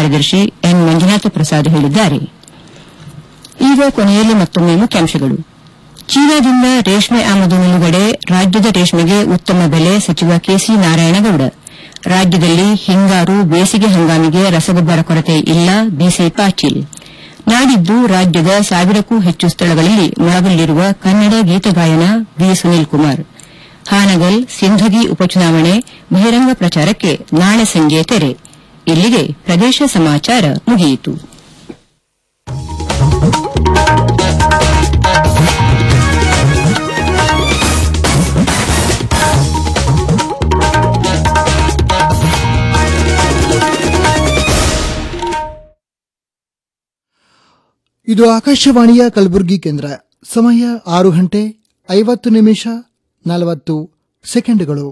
ಕಾರ್ಯದರ್ಶಿ ಎನ್ ಮಂಜುನಾಥ ಪ್ರಸಾದ್ ಹೇಳಿದ್ದಾರೆ ಈಗ ಕೊನೆಯಲ್ಲಿ ಮತ್ತೊಮ್ಮೆ ಮುಖ್ಯಾಂಶಗಳು ಚೀನಾದಿಂದ ರೇಷ್ಮೆ ಆಮದು ನಿಲುಗಡೆ ರಾಜ್ಯದ ರೇಷ್ಮೆಗೆ ಉತ್ತಮ ಬೆಲೆ ಸಚಿವ ಕೆಸಿ ನಾರಾಯಣಗೌಡ ರಾಜ್ಯದಲ್ಲಿ ಹಿಂಗಾರು ಬೇಸಿಗೆ ಹಂಗಾಮಿಗೆ ರಸಗೊಬ್ಬರ ಕೊರತೆ ಇಲ್ಲ ಬಿಸಿ ಪಾಟೀಲ್ ನಾಡಿದ್ದು ರಾಜ್ಯದ ಸಾವಿರಕ್ಕೂ ಹೆಚ್ಚು ಸ್ಥಳಗಳಲ್ಲಿ ಮೊಳಗಲಿರುವ ಕನ್ನಡ ಗೀತಗಾಯನ ವಿ ಸುನೀಲ್ ಕುಮಾರ್ ಹಾನಗಲ್ ಸಿಂಧಗಿ ಉಪಚುನಾವಣೆ ಬಹಿರಂಗ ಪ್ರಚಾರಕ್ಕೆ ನಾಳೆ ಸಂಜೆ ತೆರೆ ಇಲ್ಲಿಗೆ ಪ್ರದೇಶ ಸಮಾಚಾರ ಮುಗಿಯಿತು ಇದು ಆಕಾಶವಾಣಿಯ ಕಲಬುರಗಿ ಕೇಂದ್ರ ಸಮಯ ಆರು ಗಂಟೆ ಐವತ್ತು ನಿಮಿಷ ನಲವತ್ತು ಸೆಕೆಂಡ್ಗಳು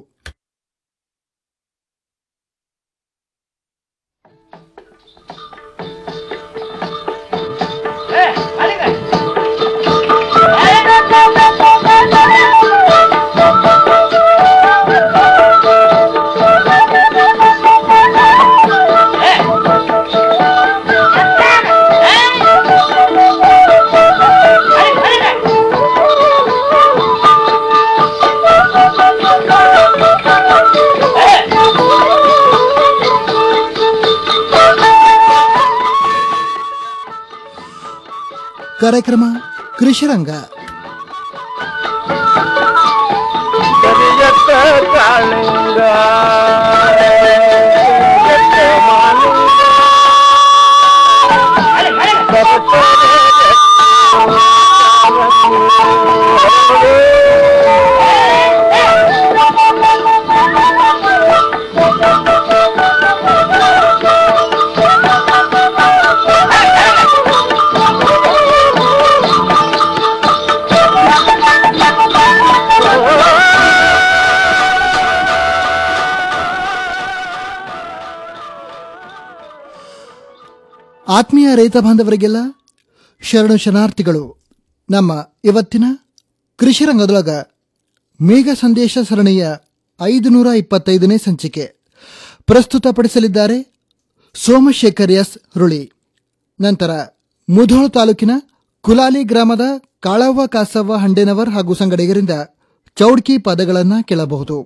ಕಾರ್ಯಕ್ರಮ ಕೃಷಿರಂಗ ಕರಿಯತ್ತ ಕಾಳಿಂಗ ಕರಿಯತ್ತ ಮಾಲಿಂಗ ಆತ್ಮೀಯ ರೈತ ಬಾಂಧವರಿಗೆಲ್ಲ ಶರಣು ಶರಣಾರ್ಥಿಗಳು ನಮ್ಮ ಇವತ್ತಿನ ಕೃಷಿರಂಗದೊಳಗ ಮೇಘ ಸಂದೇಶ ಸರಣಿಯ ಐದುನೂರ ಇಪ್ಪತ್ತೈದನೇ ಸಂಚಿಕೆ ಪ್ರಸ್ತುತಪಡಿಸಲಿದ್ದಾರೆ ಸೋಮಶೇಖರ್ ಎಸ್ ರುಳಿ ನಂತರ ಮುಧೋಳ ತಾಲೂಕಿನ ಕುಲಾಲಿ ಗ್ರಾಮದ ಕಾಳವ್ವ ಕಾಸವ್ವ ಹಂಡೇನವರ್ ಹಾಗೂ ಸಂಗಡಿಗರಿಂದ ಚೌಡ್ಕಿ ಪದಗಳನ್ನು ಕೇಳಬಹುದು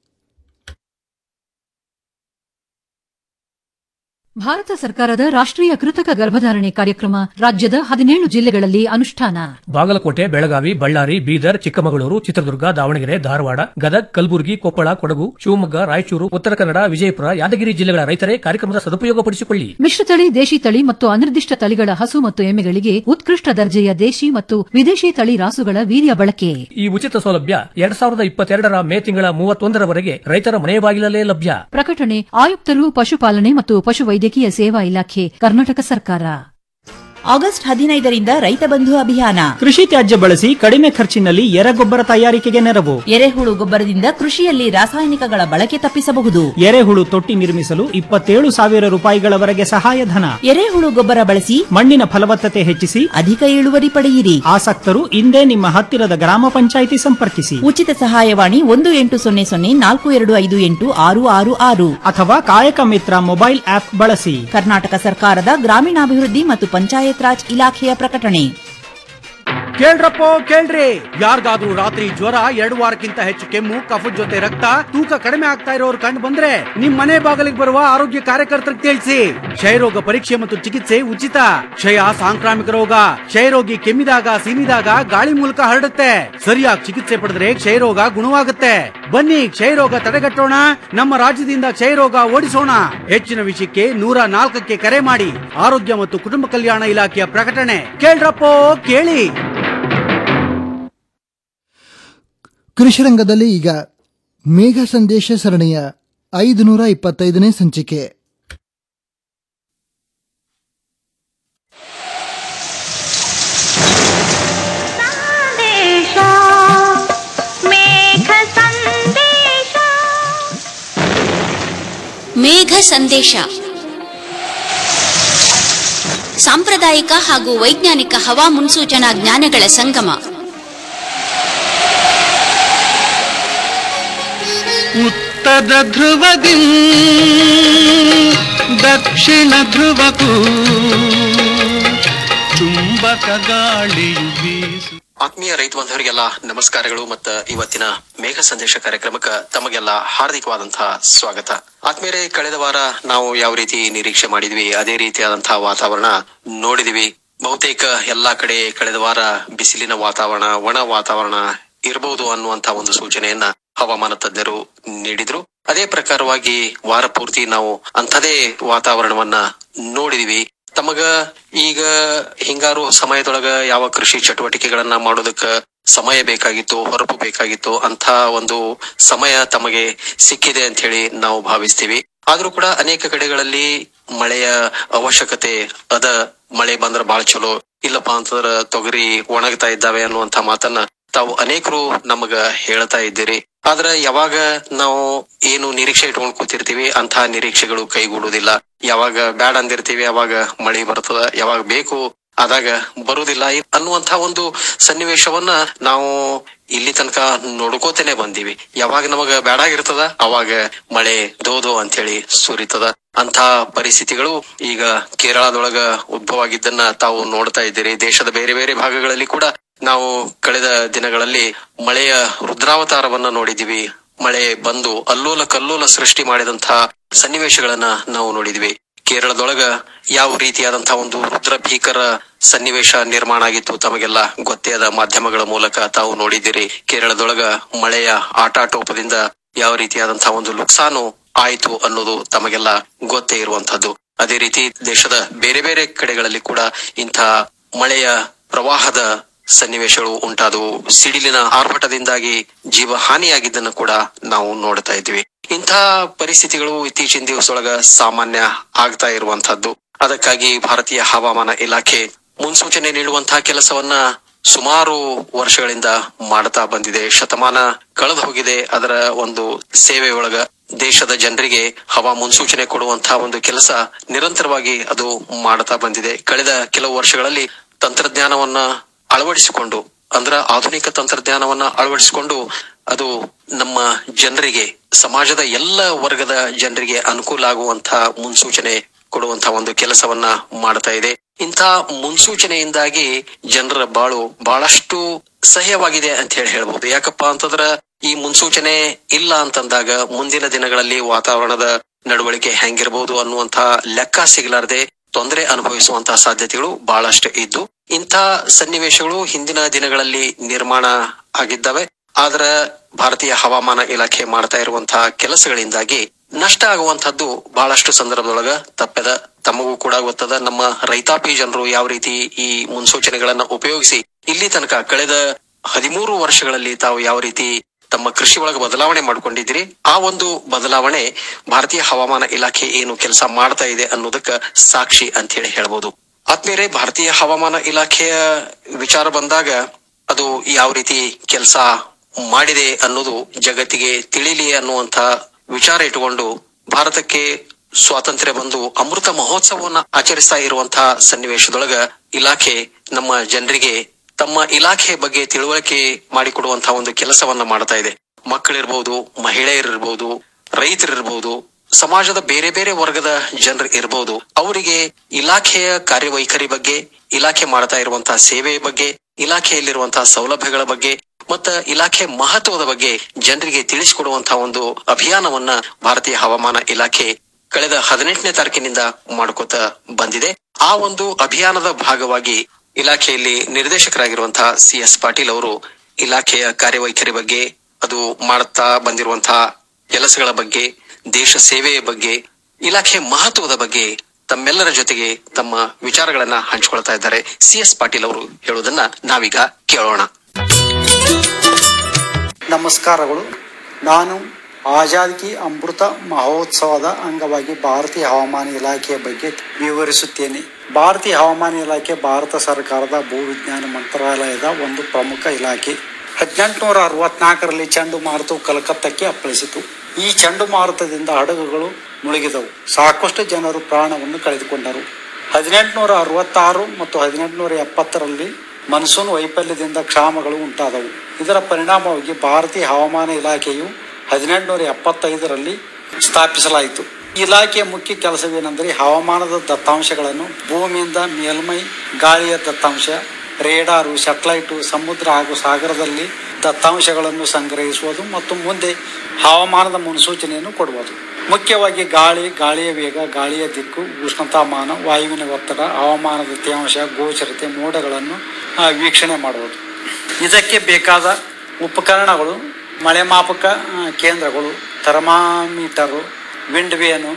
ಭಾರತ ಸರ್ಕಾರದ ರಾಷ್ಟ್ರೀಯ ಕೃತಕ ಗರ್ಭಧಾರಣೆ ಕಾರ್ಯಕ್ರಮ ರಾಜ್ಯದ ಹದಿನೇಳು ಜಿಲ್ಲೆಗಳಲ್ಲಿ ಅನುಷ್ಠಾನ ಬಾಗಲಕೋಟೆ ಬೆಳಗಾವಿ ಬಳ್ಳಾರಿ ಬೀದರ್ ಚಿಕ್ಕಮಗಳೂರು ಚಿತ್ರದುರ್ಗ ದಾವಣಗೆರೆ ಧಾರವಾಡ ಗದಗ್ ಕಲಬುರಗಿ ಕೊಪ್ಪಳ ಕೊಡಗು ಶಿವಮೊಗ್ಗ ರಾಯಚೂರು ಉತ್ತರ ಕನ್ನಡ ವಿಜಯಪುರ ಯಾದಗಿರಿ ಜಿಲ್ಲೆಗಳ ರೈತರೇ ಕಾರ್ಯಕ್ರಮದ ಸದುಪಯೋಗಪಡಿಸಿಕೊಳ್ಳಿ ಮಿಶ್ರತಳಿ ದೇಶಿ ತಳಿ ಮತ್ತು ಅನಿರ್ದಿಷ್ಟ ತಳಿಗಳ ಹಸು ಮತ್ತು ಎಮ್ಮೆಗಳಿಗೆ ಉತ್ಕೃಷ್ಟ ದರ್ಜೆಯ ದೇಶಿ ಮತ್ತು ವಿದೇಶಿ ತಳಿ ರಾಸುಗಳ ವೀರ್ಯ ಬಳಕೆ ಈ ಉಚಿತ ಸೌಲಭ್ಯ ಎರಡ್ ಸಾವಿರದ ಇಪ್ಪತ್ತೆರಡರ ಮೇ ತಿಂಗಳ ಮೂವತ್ತೊಂದರವರೆಗೆ ರೈತರ ಮನೆ ಬಾಗಿಲಲ್ಲೇ ಲಭ್ಯ ಪ್ರಕಟಣೆ ಆಯುಕ್ತರು ಪಶುಪಾಲನೆ ಮತ್ತು ಪಶುವೈದ್ಯಕೀಯ ಸೇವಾ ಇಲಾಖೆ ಕರ್ನಾಟಕ ಸರ್ಕಾರ ಆಗಸ್ಟ್ ಹದಿನೈದರಿಂದ ರೈತ ಬಂಧು ಅಭಿಯಾನ ಕೃಷಿ ತ್ಯಾಜ್ಯ ಬಳಸಿ ಕಡಿಮೆ ಖರ್ಚಿನಲ್ಲಿ ಎರೆಗೊಬ್ಬರ ತಯಾರಿಕೆಗೆ ನೆರವು ಎರೆಹುಳು ಗೊಬ್ಬರದಿಂದ ಕೃಷಿಯಲ್ಲಿ ರಾಸಾಯನಿಕಗಳ ಬಳಕೆ ತಪ್ಪಿಸಬಹುದು ಎರೆಹುಳು ತೊಟ್ಟಿ ನಿರ್ಮಿಸಲು ಇಪ್ಪತ್ತೇಳು ಸಾವಿರ ರೂಪಾಯಿಗಳವರೆಗೆ ಸಹಾಯಧನ ಎರೆಹುಳು ಗೊಬ್ಬರ ಬಳಸಿ ಮಣ್ಣಿನ ಫಲವತ್ತತೆ ಹೆಚ್ಚಿಸಿ ಅಧಿಕ ಇಳುವರಿ ಪಡೆಯಿರಿ ಆಸಕ್ತರು ಇಂದೇ ನಿಮ್ಮ ಹತ್ತಿರದ ಗ್ರಾಮ ಪಂಚಾಯಿತಿ ಸಂಪರ್ಕಿಸಿ ಉಚಿತ ಸಹಾಯವಾಣಿ ಒಂದು ಎಂಟು ಸೊನ್ನೆ ಸೊನ್ನೆ ನಾಲ್ಕು ಎರಡು ಐದು ಎಂಟು ಆರು ಆರು ಆರು ಅಥವಾ ಕಾಯಕ ಮಿತ್ರ ಮೊಬೈಲ್ ಆಪ್ ಬಳಸಿ ಕರ್ನಾಟಕ ಸರ್ಕಾರದ ಗ್ರಾಮೀಣಾಭಿವೃದ್ಧಿ ಮತ್ತು ಪಂಚಾಯತ್ ರಾಜ್ ಇಲಾಖೆಯ ಪ್ರಕಟಣೆ ಕೇಳ್ರಪ್ಪೋ ಕೇಳ್ರಿ ಯಾರಿಗಾದ್ರೂ ರಾತ್ರಿ ಜ್ವರ ಎರಡು ವಾರಕ್ಕಿಂತ ಹೆಚ್ಚು ಕೆಮ್ಮು ಕಫದ ಜೊತೆ ರಕ್ತ ತೂಕ ಕಡಿಮೆ ಆಗ್ತಾ ಇರೋರು ಕಂಡು ಬಂದ್ರೆ ನಿಮ್ ಮನೆ ಬಾಗಿಲಿಗೆ ಬರುವ ಆರೋಗ್ಯ ಕಾರ್ಯಕರ್ತರಿಗೆ ತಿಳಿಸಿ ಕ್ಷಯರೋಗ ಪರೀಕ್ಷೆ ಮತ್ತು ಚಿಕಿತ್ಸೆ ಉಚಿತ ಕ್ಷಯ ಸಾಂಕ್ರಾಮಿಕ ರೋಗ ಕ್ಷಯರೋಗಿ ಕೆಮ್ಮಿದಾಗ ಸೀನಿದಾಗ ಗಾಳಿ ಮೂಲಕ ಹರಡುತ್ತೆ ಸರಿಯಾಗಿ ಚಿಕಿತ್ಸೆ ಪಡೆದ್ರೆ ಕ್ಷಯರೋಗ ಗುಣವಾಗುತ್ತೆ ಬನ್ನಿ ಕ್ಷಯರೋಗ ತಡೆಗಟ್ಟೋಣ ನಮ್ಮ ರಾಜ್ಯದಿಂದ ಕ್ಷಯರೋಗ ಓಡಿಸೋಣ ಹೆಚ್ಚಿನ ವಿಷಯಕ್ಕೆ ನೂರ ನಾಲ್ಕಕ್ಕೆ ಕರೆ ಮಾಡಿ ಆರೋಗ್ಯ ಮತ್ತು ಕುಟುಂಬ ಕಲ್ಯಾಣ ಇಲಾಖೆಯ ಪ್ರಕಟಣೆ ಕೇಳ್ರಪ್ಪೋ ಕೇಳಿ ಕೃಷಿರಂಗದಲ್ಲಿ ಈಗ ಮೇಘ ಸಂದೇಶ ಸರಣಿಯ ಐದುನೂರ ಇಪ್ಪತ್ತೈದನೇ ಸಂಚಿಕೆ ಮೇಘ ಸಂದೇಶ ಸಾಂಪ್ರದಾಯಿಕ ಹಾಗೂ ವೈಜ್ಞಾನಿಕ ಹವಾ ಮುನ್ಸೂಚನಾ ಜ್ಞಾನಗಳ ಸಂಗಮ ಉತ್ತರ ಧ್ರುವದಿ ದಕ್ಷಿಣ ಧ್ರುವಕ್ಕೂ ಚುಂಬಕ ಗಾಳಿಯು ಬೀಸು ಆತ್ಮೀಯ ರೈತ ಬಾಂಧವರಿಗೆಲ್ಲ ನಮಸ್ಕಾರಗಳು ಮತ್ತು ಇವತ್ತಿನ ಮೇಘ ಸಂದೇಶ ಕಾರ್ಯಕ್ರಮಕ್ಕೆ ತಮಗೆಲ್ಲ ಹಾರ್ದಿಕವಾದಂತಹ ಸ್ವಾಗತ ಆತ್ಮೀಯರೇ ಕಳೆದ ವಾರ ನಾವು ಯಾವ ರೀತಿ ನಿರೀಕ್ಷೆ ಮಾಡಿದ್ವಿ ಅದೇ ರೀತಿಯಾದಂತಹ ವಾತಾವರಣ ನೋಡಿದಿವಿ ಬಹುತೇಕ ಎಲ್ಲಾ ಕಡೆ ಕಳೆದ ವಾರ ಬಿಸಿಲಿನ ವಾತಾವರಣ ಒಣ ವಾತಾವರಣ ಇರಬಹುದು ಅನ್ನುವಂತ ಒಂದು ಸೂಚನೆಯನ್ನ ಹವಾಮಾನ ತಜ್ಞರು ನೀಡಿದ್ರು ಅದೇ ಪ್ರಕಾರವಾಗಿ ವಾರ ಪೂರ್ತಿ ನಾವು ಅಂಥದೇ ವಾತಾವರಣವನ್ನ ನೋಡಿದಿವಿ ತಮಗ ಈಗ ಹಿಂಗಾರು ಸಮಯದೊಳಗ ಯಾವ ಕೃಷಿ ಚಟುವಟಿಕೆಗಳನ್ನ ಮಾಡೋದಕ್ಕ ಸಮಯ ಬೇಕಾಗಿತ್ತು ಹೊರಪು ಬೇಕಾಗಿತ್ತು ಅಂತ ಒಂದು ಸಮಯ ತಮಗೆ ಸಿಕ್ಕಿದೆ ಅಂತ ಹೇಳಿ ನಾವು ಭಾವಿಸ್ತೀವಿ ಆದ್ರೂ ಕೂಡ ಅನೇಕ ಕಡೆಗಳಲ್ಲಿ ಮಳೆಯ ಅವಶ್ಯಕತೆ ಅದ ಮಳೆ ಬಂದ್ರ ಬಾಳ ಚಲೋ ಇಲ್ಲಪ್ಪ ಅಂತಂದ್ರ ತೊಗರಿ ಒಣಗ್ತಾ ಇದ್ದಾವೆ ಅನ್ನುವಂತ ಮಾತನ್ನ ತಾವು ಅನೇಕರು ನಮಗ ಹೇಳ್ತಾ ಇದ್ದೀರಿ ಆದ್ರ ಯಾವಾಗ ನಾವು ಏನು ನಿರೀಕ್ಷೆ ಇಟ್ಕೊಂಡ್ ಕೂತಿರ್ತೀವಿ ಅಂತಹ ನಿರೀಕ್ಷೆಗಳು ಕೈಗೂಡುವುದಿಲ್ಲ ಯಾವಾಗ ಬ್ಯಾಡ್ ಅಂದಿರ್ತೀವಿ ಅವಾಗ ಮಳೆ ಬರ್ತದ ಯಾವಾಗ ಬೇಕು ಆದಾಗ ಬರುವುದಿಲ್ಲ ಅನ್ನುವಂತ ಒಂದು ಸನ್ನಿವೇಶವನ್ನ ನಾವು ಇಲ್ಲಿ ತನಕ ನೋಡ್ಕೋತೇನೆ ಬಂದೀವಿ ಯಾವಾಗ ನಮಗ ಬ್ಯಾಡಾಗಿರ್ತದ ಅವಾಗ ಮಳೆ ದೋದೋ ಅಂತೇಳಿ ಸುರಿತದ ಅಂತ ಪರಿಸ್ಥಿತಿಗಳು ಈಗ ಕೇರಳದೊಳಗ ಉದ್ಭವ ಆಗಿದ್ದನ್ನ ತಾವು ನೋಡ್ತಾ ಇದ್ದೀರಿ ದೇಶದ ಬೇರೆ ಬೇರೆ ಭಾಗಗಳಲ್ಲಿ ಕೂಡ ನಾವು ಕಳೆದ ದಿನಗಳಲ್ಲಿ ಮಳೆಯ ರುದ್ರಾವತಾರವನ್ನ ನೋಡಿದೀವಿ ಮಳೆ ಬಂದು ಅಲ್ಲೋಲ ಕಲ್ಲೋಲ ಸೃಷ್ಟಿ ಮಾಡಿದಂತಹ ಸನ್ನಿವೇಶಗಳನ್ನ ನಾವು ನೋಡಿದ್ವಿ ಕೇರಳದೊಳಗ ಯಾವ ರೀತಿಯಾದಂತಹ ಒಂದು ರುದ್ರ ಭೀಕರ ಸನ್ನಿವೇಶ ನಿರ್ಮಾಣ ಆಗಿತ್ತು ತಮಗೆಲ್ಲ ಗೊತ್ತೇ ಆದ ಮಾಧ್ಯಮಗಳ ಮೂಲಕ ತಾವು ನೋಡಿದ್ದೀರಿ ಕೇರಳದೊಳಗ ಮಳೆಯ ಆಟಾಟೋಪದಿಂದ ಯಾವ ರೀತಿಯಾದಂತಹ ಒಂದು ನುಕ್ಸಾನು ಆಯ್ತು ಅನ್ನೋದು ತಮಗೆಲ್ಲ ಗೊತ್ತೇ ಇರುವಂತಹದ್ದು ಅದೇ ರೀತಿ ದೇಶದ ಬೇರೆ ಬೇರೆ ಕಡೆಗಳಲ್ಲಿ ಕೂಡ ಇಂಥ ಮಳೆಯ ಪ್ರವಾಹದ ಸನ್ನಿವೇಶಗಳು ಉಂಟಾದವು ಸಿಡಿಲಿನ ಆರ್ಭಟದಿಂದಾಗಿ ಜೀವ ಹಾನಿಯಾಗಿದ್ದನ್ನು ಕೂಡ ನಾವು ನೋಡ್ತಾ ಇದ್ವಿ ಇಂಥ ಪರಿಸ್ಥಿತಿಗಳು ಇತ್ತೀಚಿನ ದಿವಸದೊಳಗ ಸಾಮಾನ್ಯ ಆಗ್ತಾ ಇರುವಂತಹದ್ದು ಅದಕ್ಕಾಗಿ ಭಾರತೀಯ ಹವಾಮಾನ ಇಲಾಖೆ ಮುನ್ಸೂಚನೆ ನೀಡುವಂತಹ ಕೆಲಸವನ್ನ ಸುಮಾರು ವರ್ಷಗಳಿಂದ ಮಾಡ್ತಾ ಬಂದಿದೆ ಶತಮಾನ ಕಳೆದು ಹೋಗಿದೆ ಅದರ ಒಂದು ಸೇವೆಯೊಳಗ ದೇಶದ ಜನರಿಗೆ ಹವಾ ಮುನ್ಸೂಚನೆ ಕೊಡುವಂತಹ ಒಂದು ಕೆಲಸ ನಿರಂತರವಾಗಿ ಅದು ಮಾಡ್ತಾ ಬಂದಿದೆ ಕಳೆದ ಕೆಲವು ವರ್ಷಗಳಲ್ಲಿ ತಂತ್ರಜ್ಞಾನವನ್ನ ಅಳವಡಿಸಿಕೊಂಡು ಅಂದ್ರ ಆಧುನಿಕ ತಂತ್ರಜ್ಞಾನವನ್ನ ಅಳವಡಿಸಿಕೊಂಡು ಅದು ನಮ್ಮ ಜನರಿಗೆ ಸಮಾಜದ ಎಲ್ಲ ವರ್ಗದ ಜನರಿಗೆ ಅನುಕೂಲ ಆಗುವಂತಹ ಮುನ್ಸೂಚನೆ ಕೊಡುವಂತಹ ಒಂದು ಕೆಲಸವನ್ನ ಮಾಡ್ತಾ ಇದೆ ಇಂಥ ಮುನ್ಸೂಚನೆಯಿಂದಾಗಿ ಜನರ ಬಾಳು ಬಹಳಷ್ಟು ಸಹ್ಯವಾಗಿದೆ ಅಂತ ಹೇಳಿ ಹೇಳ್ಬಹುದು ಯಾಕಪ್ಪ ಅಂತಂದ್ರ ಈ ಮುನ್ಸೂಚನೆ ಇಲ್ಲ ಅಂತಂದಾಗ ಮುಂದಿನ ದಿನಗಳಲ್ಲಿ ವಾತಾವರಣದ ನಡವಳಿಕೆ ಹೆಂಗಿರಬಹುದು ಅನ್ನುವಂತ ಲೆಕ್ಕ ಸಿಗಲಾರದೆ ತೊಂದರೆ ಅನುಭವಿಸುವಂತಹ ಸಾಧ್ಯತೆಗಳು ಬಹಳಷ್ಟು ಇದ್ದು ಇಂಥ ಸನ್ನಿವೇಶಗಳು ಹಿಂದಿನ ದಿನಗಳಲ್ಲಿ ನಿರ್ಮಾಣ ಆಗಿದ್ದಾವೆ ಆದ್ರ ಭಾರತೀಯ ಹವಾಮಾನ ಇಲಾಖೆ ಮಾಡ್ತಾ ಇರುವಂತಹ ಕೆಲಸಗಳಿಂದಾಗಿ ನಷ್ಟ ಆಗುವಂತಹದ್ದು ಬಹಳಷ್ಟು ಸಂದರ್ಭದೊಳಗ ತಪ್ಪದ ತಮಗೂ ಕೂಡ ಗೊತ್ತದ ನಮ್ಮ ರೈತಾಪಿ ಜನರು ಯಾವ ರೀತಿ ಈ ಮುನ್ಸೂಚನೆಗಳನ್ನ ಉಪಯೋಗಿಸಿ ಇಲ್ಲಿ ತನಕ ಕಳೆದ ಹದಿಮೂರು ವರ್ಷಗಳಲ್ಲಿ ತಾವು ಯಾವ ರೀತಿ ತಮ್ಮ ಕೃಷಿ ಒಳಗ ಬದಲಾವಣೆ ಮಾಡ್ಕೊಂಡಿದ್ರಿ ಆ ಒಂದು ಬದಲಾವಣೆ ಭಾರತೀಯ ಹವಾಮಾನ ಇಲಾಖೆ ಏನು ಕೆಲಸ ಮಾಡ್ತಾ ಇದೆ ಅನ್ನೋದಕ್ಕ ಸಾಕ್ಷಿ ಅಂತ ಹೇಳಿ ಹೇಳ್ಬೋದು ಆದ್ಮೇಲೆ ಭಾರತೀಯ ಹವಾಮಾನ ಇಲಾಖೆಯ ವಿಚಾರ ಬಂದಾಗ ಅದು ಯಾವ ರೀತಿ ಕೆಲಸ ಮಾಡಿದೆ ಅನ್ನೋದು ಜಗತ್ತಿಗೆ ತಿಳಿಲಿ ಅನ್ನುವಂತ ವಿಚಾರ ಇಟ್ಟುಕೊಂಡು ಭಾರತಕ್ಕೆ ಸ್ವಾತಂತ್ರ್ಯ ಬಂದು ಅಮೃತ ಮಹೋತ್ಸವವನ್ನ ಆಚರಿಸ್ತಾ ಇರುವಂತಹ ಸನ್ನಿವೇಶದೊಳಗ ಇಲಾಖೆ ನಮ್ಮ ಜನರಿಗೆ ತಮ್ಮ ಇಲಾಖೆ ಬಗ್ಗೆ ತಿಳುವಳಿಕೆ ಮಾಡಿಕೊಡುವಂತಹ ಒಂದು ಕೆಲಸವನ್ನ ಮಾಡ್ತಾ ಇದೆ ಮಕ್ಕಳಿರ್ಬಹುದು ಮಹಿಳೆಯರಿರ್ಬಹುದು ರೈತರಿರ್ಬಹುದು ಸಮಾಜದ ಬೇರೆ ಬೇರೆ ವರ್ಗದ ಜನರು ಇರಬಹುದು ಅವರಿಗೆ ಇಲಾಖೆಯ ಕಾರ್ಯವೈಖರಿ ಬಗ್ಗೆ ಇಲಾಖೆ ಮಾಡ್ತಾ ಇರುವಂತಹ ಸೇವೆಯ ಬಗ್ಗೆ ಇಲಾಖೆಯಲ್ಲಿರುವಂತಹ ಸೌಲಭ್ಯಗಳ ಬಗ್ಗೆ ಮತ್ತ ಇಲಾಖೆ ಮಹತ್ವದ ಬಗ್ಗೆ ಜನರಿಗೆ ತಿಳಿಸಿಕೊಡುವಂತಹ ಒಂದು ಅಭಿಯಾನವನ್ನ ಭಾರತೀಯ ಹವಾಮಾನ ಇಲಾಖೆ ಕಳೆದ ಹದಿನೆಂಟನೇ ತಾರೀಕಿನಿಂದ ಮಾಡ್ಕೋತ ಬಂದಿದೆ ಆ ಒಂದು ಅಭಿಯಾನದ ಭಾಗವಾಗಿ ಇಲಾಖೆಯಲ್ಲಿ ನಿರ್ದೇಶಕರಾಗಿರುವಂತಹ ಸಿ ಎಸ್ ಪಾಟೀಲ್ ಅವರು ಇಲಾಖೆಯ ಕಾರ್ಯವೈಖರಿ ಬಗ್ಗೆ ಅದು ಮಾಡುತ್ತಾ ಬಂದಿರುವಂತಹ ಕೆಲಸಗಳ ಬಗ್ಗೆ ದೇಶ ಸೇವೆಯ ಬಗ್ಗೆ ಇಲಾಖೆ ಮಹತ್ವದ ಬಗ್ಗೆ ತಮ್ಮೆಲ್ಲರ ಜೊತೆಗೆ ತಮ್ಮ ವಿಚಾರಗಳನ್ನ ಹಂಚಿಕೊಳ್ತಾ ಇದ್ದಾರೆ ಸಿ ಎಸ್ ಪಾಟೀಲ್ ಅವರು ಹೇಳುವುದನ್ನ ನಾವೀಗ ಕೇಳೋಣ ನಮಸ್ಕಾರಗಳು ನಾನು ಆಜಾದ್ ಕಿ ಅಮೃತ ಮಹೋತ್ಸವದ ಅಂಗವಾಗಿ ಭಾರತೀಯ ಹವಾಮಾನ ಇಲಾಖೆಯ ಬಗ್ಗೆ ವಿವರಿಸುತ್ತೇನೆ ಭಾರತೀಯ ಹವಾಮಾನ ಇಲಾಖೆ ಭಾರತ ಸರ್ಕಾರದ ಭೂವಿಜ್ಞಾನ ಮಂತ್ರಾಲಯದ ಒಂದು ಪ್ರಮುಖ ಇಲಾಖೆ ಹದಿನೆಂಟುನೂರ ಅರವತ್ನಾಲ್ಕರಲ್ಲಿ ಚಂಡುಮಾರುತವು ಕಲ್ಕತ್ತಕ್ಕೆ ಅಪ್ಪಳಿಸಿತು ಈ ಚಂಡುಮಾರುತದಿಂದ ಹಡಗುಗಳು ಮುಳುಗಿದವು ಸಾಕಷ್ಟು ಜನರು ಪ್ರಾಣವನ್ನು ಕಳೆದುಕೊಂಡರು ಹದಿನೆಂಟುನೂರ ಅರವತ್ತಾರು ಮತ್ತು ಹದಿನೆಂಟುನೂರ ಎಪ್ಪತ್ತರಲ್ಲಿ ಮನ್ಸೂನ್ ವೈಫಲ್ಯದಿಂದ ಕ್ಷಾಮಗಳು ಉಂಟಾದವು ಇದರ ಪರಿಣಾಮವಾಗಿ ಭಾರತೀಯ ಹವಾಮಾನ ಇಲಾಖೆಯು ಹದಿನೆಂಟುನೂರ ಎಪ್ಪತ್ತೈದರಲ್ಲಿ ಸ್ಥಾಪಿಸಲಾಯಿತು ಇಲಾಖೆಯ ಮುಖ್ಯ ಕೆಲಸವೇನೆಂದರೆ ಹವಾಮಾನದ ದತ್ತಾಂಶಗಳನ್ನು ಭೂಮಿಯಿಂದ ಮೇಲ್ಮೈ ಗಾಳಿಯ ದತ್ತಾಂಶ ರೇಡಾರು ಸ್ಯಾಟಲೈಟು ಸಮುದ್ರ ಹಾಗೂ ಸಾಗರದಲ್ಲಿ ದತ್ತಾಂಶಗಳನ್ನು ಸಂಗ್ರಹಿಸುವುದು ಮತ್ತು ಮುಂದೆ ಹವಾಮಾನದ ಮುನ್ಸೂಚನೆಯನ್ನು ಕೊಡುವುದು ಮುಖ್ಯವಾಗಿ ಗಾಳಿ ಗಾಳಿಯ ವೇಗ ಗಾಳಿಯ ದಿಕ್ಕು ಉಷ್ಣತಾಮಾನ ವಾಯುವಿನ ಒತ್ತಡ ಹವಾಮಾನದ ತೇವಾಂಶ ಗೋಚರತೆ ಮೋಡಗಳನ್ನು ಆ, ವೀಕ್ಷಣೆ ಮಾಡುವುದು ಇದಕ್ಕೆ ಬೇಕಾದ ಉಪಕರಣಗಳು ಮಳೆ ಮಾಪಕ ಆ, ಕೇಂದ್ರಗಳು thermometer wind vane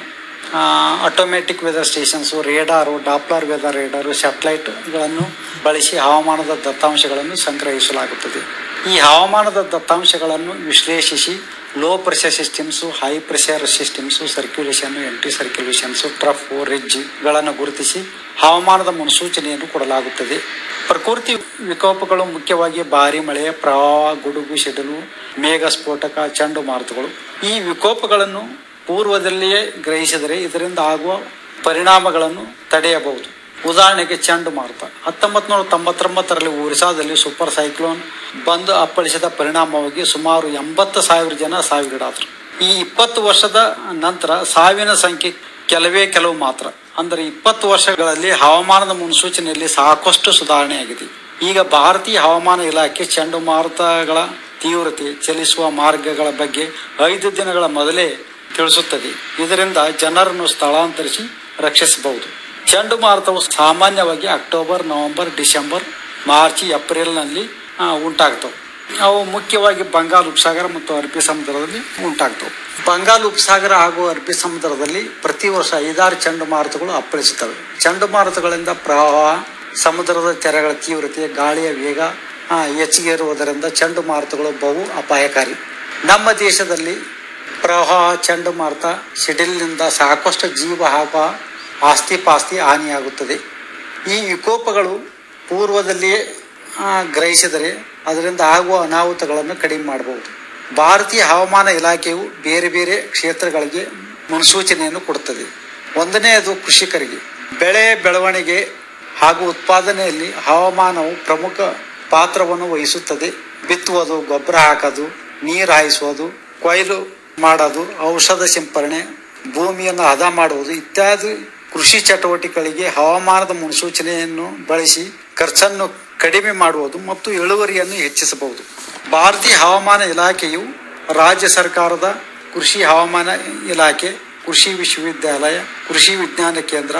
automatic weather stations radar Doppler weather radar ಸ್ಯಾಟಲೈಟ್ಗಳನ್ನು ಬಳಸಿ ಹವಾಮಾನದ ದತ್ತಾಂಶಗಳನ್ನು ಸಂಗ್ರಹಿಸಲಾಗುತ್ತದೆ ಈ ಹವಾಮಾನದ ದತ್ತಾಂಶಗಳನ್ನು ವಿಶ್ಲೇಷಿಸಿ low pressure systems high pressure systems circulation anti circulations trough ರಿಡ್ಜ್ಗಳನ್ನು ಗುರುತಿಸಿ ಹವಾಮಾನದ ಮುನ್ಸೂಚನೆಯನ್ನು ಕೊಡಲಾಗುತ್ತದೆ ಪ್ರಕೃತಿ ವಿಕೋಪಗಳು ಮುಖ್ಯವಾಗಿ ಭಾರಿ ಮಳೆ ಪ್ರವಾಹ ಗುಡುಗು ಸಿಡಿಲು ಮೇಘ ಸ್ಫೋಟಕ ಚಂಡುಮಾರುತಗಳು ಈ ವಿಕೋಪಗಳನ್ನು ಪೂರ್ವದಲ್ಲಿಯೇ ಗ್ರಹಿಸಿದರೆ ಇದರಿಂದ ಆಗುವ ಪರಿಣಾಮಗಳನ್ನು ತಡೆಯಬಹುದು ಉದಾಹರಣೆಗೆ ಚಂಡುಮಾರುತ ಹತ್ತೊಂಬತ್ತು ನೂರ ತೊಂಬತ್ತೊಂಬತ್ತರಲ್ಲಿ ಒರಿಸ್ಸಾದಲ್ಲಿ ಸೂಪರ್ ಸೈಕ್ಲೋನ್ ಬಂದು ಅಪ್ಪಳಿಸಿದ ಪರಿಣಾಮವಾಗಿ ಸುಮಾರು ಎಂಬತ್ತು ಸಾವಿರ ಜನ ಸಾವಿಗೀಡಾದರು ಈ ಇಪ್ಪತ್ತು ವರ್ಷದ ನಂತರ ಸಾವಿನ ಸಂಖ್ಯೆ ಕೆಲವೇ ಕೆಲವು ಮಾತ್ರ ಅಂದರೆ ಇಪ್ಪತ್ತು ವರ್ಷಗಳಲ್ಲಿ ಹವಾಮಾನದ ಮುನ್ಸೂಚನೆಯಲ್ಲಿ ಸಾಕಷ್ಟು ಸುಧಾರಣೆಯಾಗಿದೆ ಈಗ ಭಾರತೀಯ ಹವಾಮಾನ ಇಲಾಖೆ ಚಂಡುಮಾರುತಗಳ ತೀವ್ರತೆ ಚಲಿಸುವ ಮಾರ್ಗಗಳ ಬಗ್ಗೆ ಐದು ದಿನಗಳ ಮೊದಲೇ ತಿಳಿಸುತ್ತದೆ ಇದರಿಂದ ಜನರನ್ನು ಸ್ಥಳಾಂತರಿಸಿ ರಕ್ಷಿಸಬಹುದು ಚಂಡುಮಾರುತವು ಸಾಮಾನ್ಯವಾಗಿ ಅಕ್ಟೋಬರ್ ನವೆಂಬರ್ ಡಿಸೆಂಬರ್ ಮಾರ್ಚ್ ಏಪ್ರಿಲ್ನಲ್ಲಿ ಆ, ಉಂಟಾಗ್ತವೆ ಅವು ಮುಖ್ಯವಾಗಿ ಬಂಗಾಳ ಉಪಸಾಗರ ಮತ್ತು ಅರಬ್ಬಿ ಸಮುದ್ರದಲ್ಲಿ ಉಂಟಾಗ್ತವೆ ಬಂಗಾಳ ಉಪಸಾಗರ ಹಾಗೂ ಅರಬ್ಬಿ ಸಮುದ್ರದಲ್ಲಿ ಪ್ರತಿ ವರ್ಷ ಐದಾರು ಚಂಡುಮಾರುತಗಳು ಅಪ್ಪಳಿಸುತ್ತವೆ ಚಂಡುಮಾರುತಗಳಿಂದ ಪ್ರವಾಹ ಸಮುದ್ರದ ತೆರೆಗಳ ತೀವ್ರತೆ ಗಾಳಿಯ ವೇಗ ಆ, ಹೆಚ್ಚಿಗೆ ಇರುವುದರಿಂದ ಚಂಡುಮಾರುತಗಳು ಬಹು ಅಪಾಯಕಾರಿ ನಮ್ಮ ದೇಶದಲ್ಲಿ ಪ್ರವಾಹ ಚಂಡುಮಾರುತ ಸಿಡಿಲಿನಿಂದ ಸಾಕಷ್ಟು ಜೀವ ಹಾಗೂ ಆಸ್ತಿ ಪಾಸ್ತಿ ಹಾನಿಯಾಗುತ್ತದೆ ಈ ವಿಕೋಪಗಳು ಪೂರ್ವದಲ್ಲಿಯೇ ಆ, ಗ್ರಹಿಸಿದರೆ ಅದರಿಂದ ಆಗುವ ಅನಾಹುತಗಳನ್ನು ಕಡಿಮೆ ಮಾಡಬಹುದು ಭಾರತೀಯ ಹವಾಮಾನ ಇಲಾಖೆಯು ಬೇರೆ ಬೇರೆ ಕ್ಷೇತ್ರಗಳಿಗೆ ಮುನ್ಸೂಚನೆಯನ್ನು ಕೊಡುತ್ತದೆ ಒಂದನೆಯದು ಕೃಷಿಕರಿಗೆ ಬೆಳೆ ಬೆಳವಣಿಗೆ ಹಾಗೂ ಉತ್ಪಾದನೆಯಲ್ಲಿ ಹವಾಮಾನವು ಪ್ರಮುಖ ಪಾತ್ರವನ್ನು ವಹಿಸುತ್ತದೆ ಬಿತ್ತುವುದು ಗೊಬ್ಬರ ಹಾಕೋದು ನೀರು ಹಾಯಿಸುವುದು ಕೊಯ್ಲು ಮಾಡೋದು ಔಷಧ ಸಿಂಪರಣೆ ಭೂಮಿಯನ್ನು ಹದ ಮಾಡುವುದು ಇತ್ಯಾದಿ ಕೃಷಿ ಚಟುವಟಿಕೆಗಳಿಗೆ ಹವಾಮಾನದ ಮುನ್ಸೂಚನೆಯನ್ನು ಬಳಸಿ ಖರ್ಚನ್ನು ಕಡಿಮೆ ಮಾಡುವುದು ಮತ್ತು ಇಳುವರಿಯನ್ನು ಹೆಚ್ಚಿಸಬಹುದು ಭಾರತೀಯ ಹವಾಮಾನ ಇಲಾಖೆಯು ರಾಜ್ಯ ಸರ್ಕಾರದ ಕೃಷಿ ಹವಾಮಾನ ಇಲಾಖೆ ಕೃಷಿ ವಿಶ್ವವಿದ್ಯಾಲಯ ಕೃಷಿ ವಿಜ್ಞಾನ ಕೇಂದ್ರ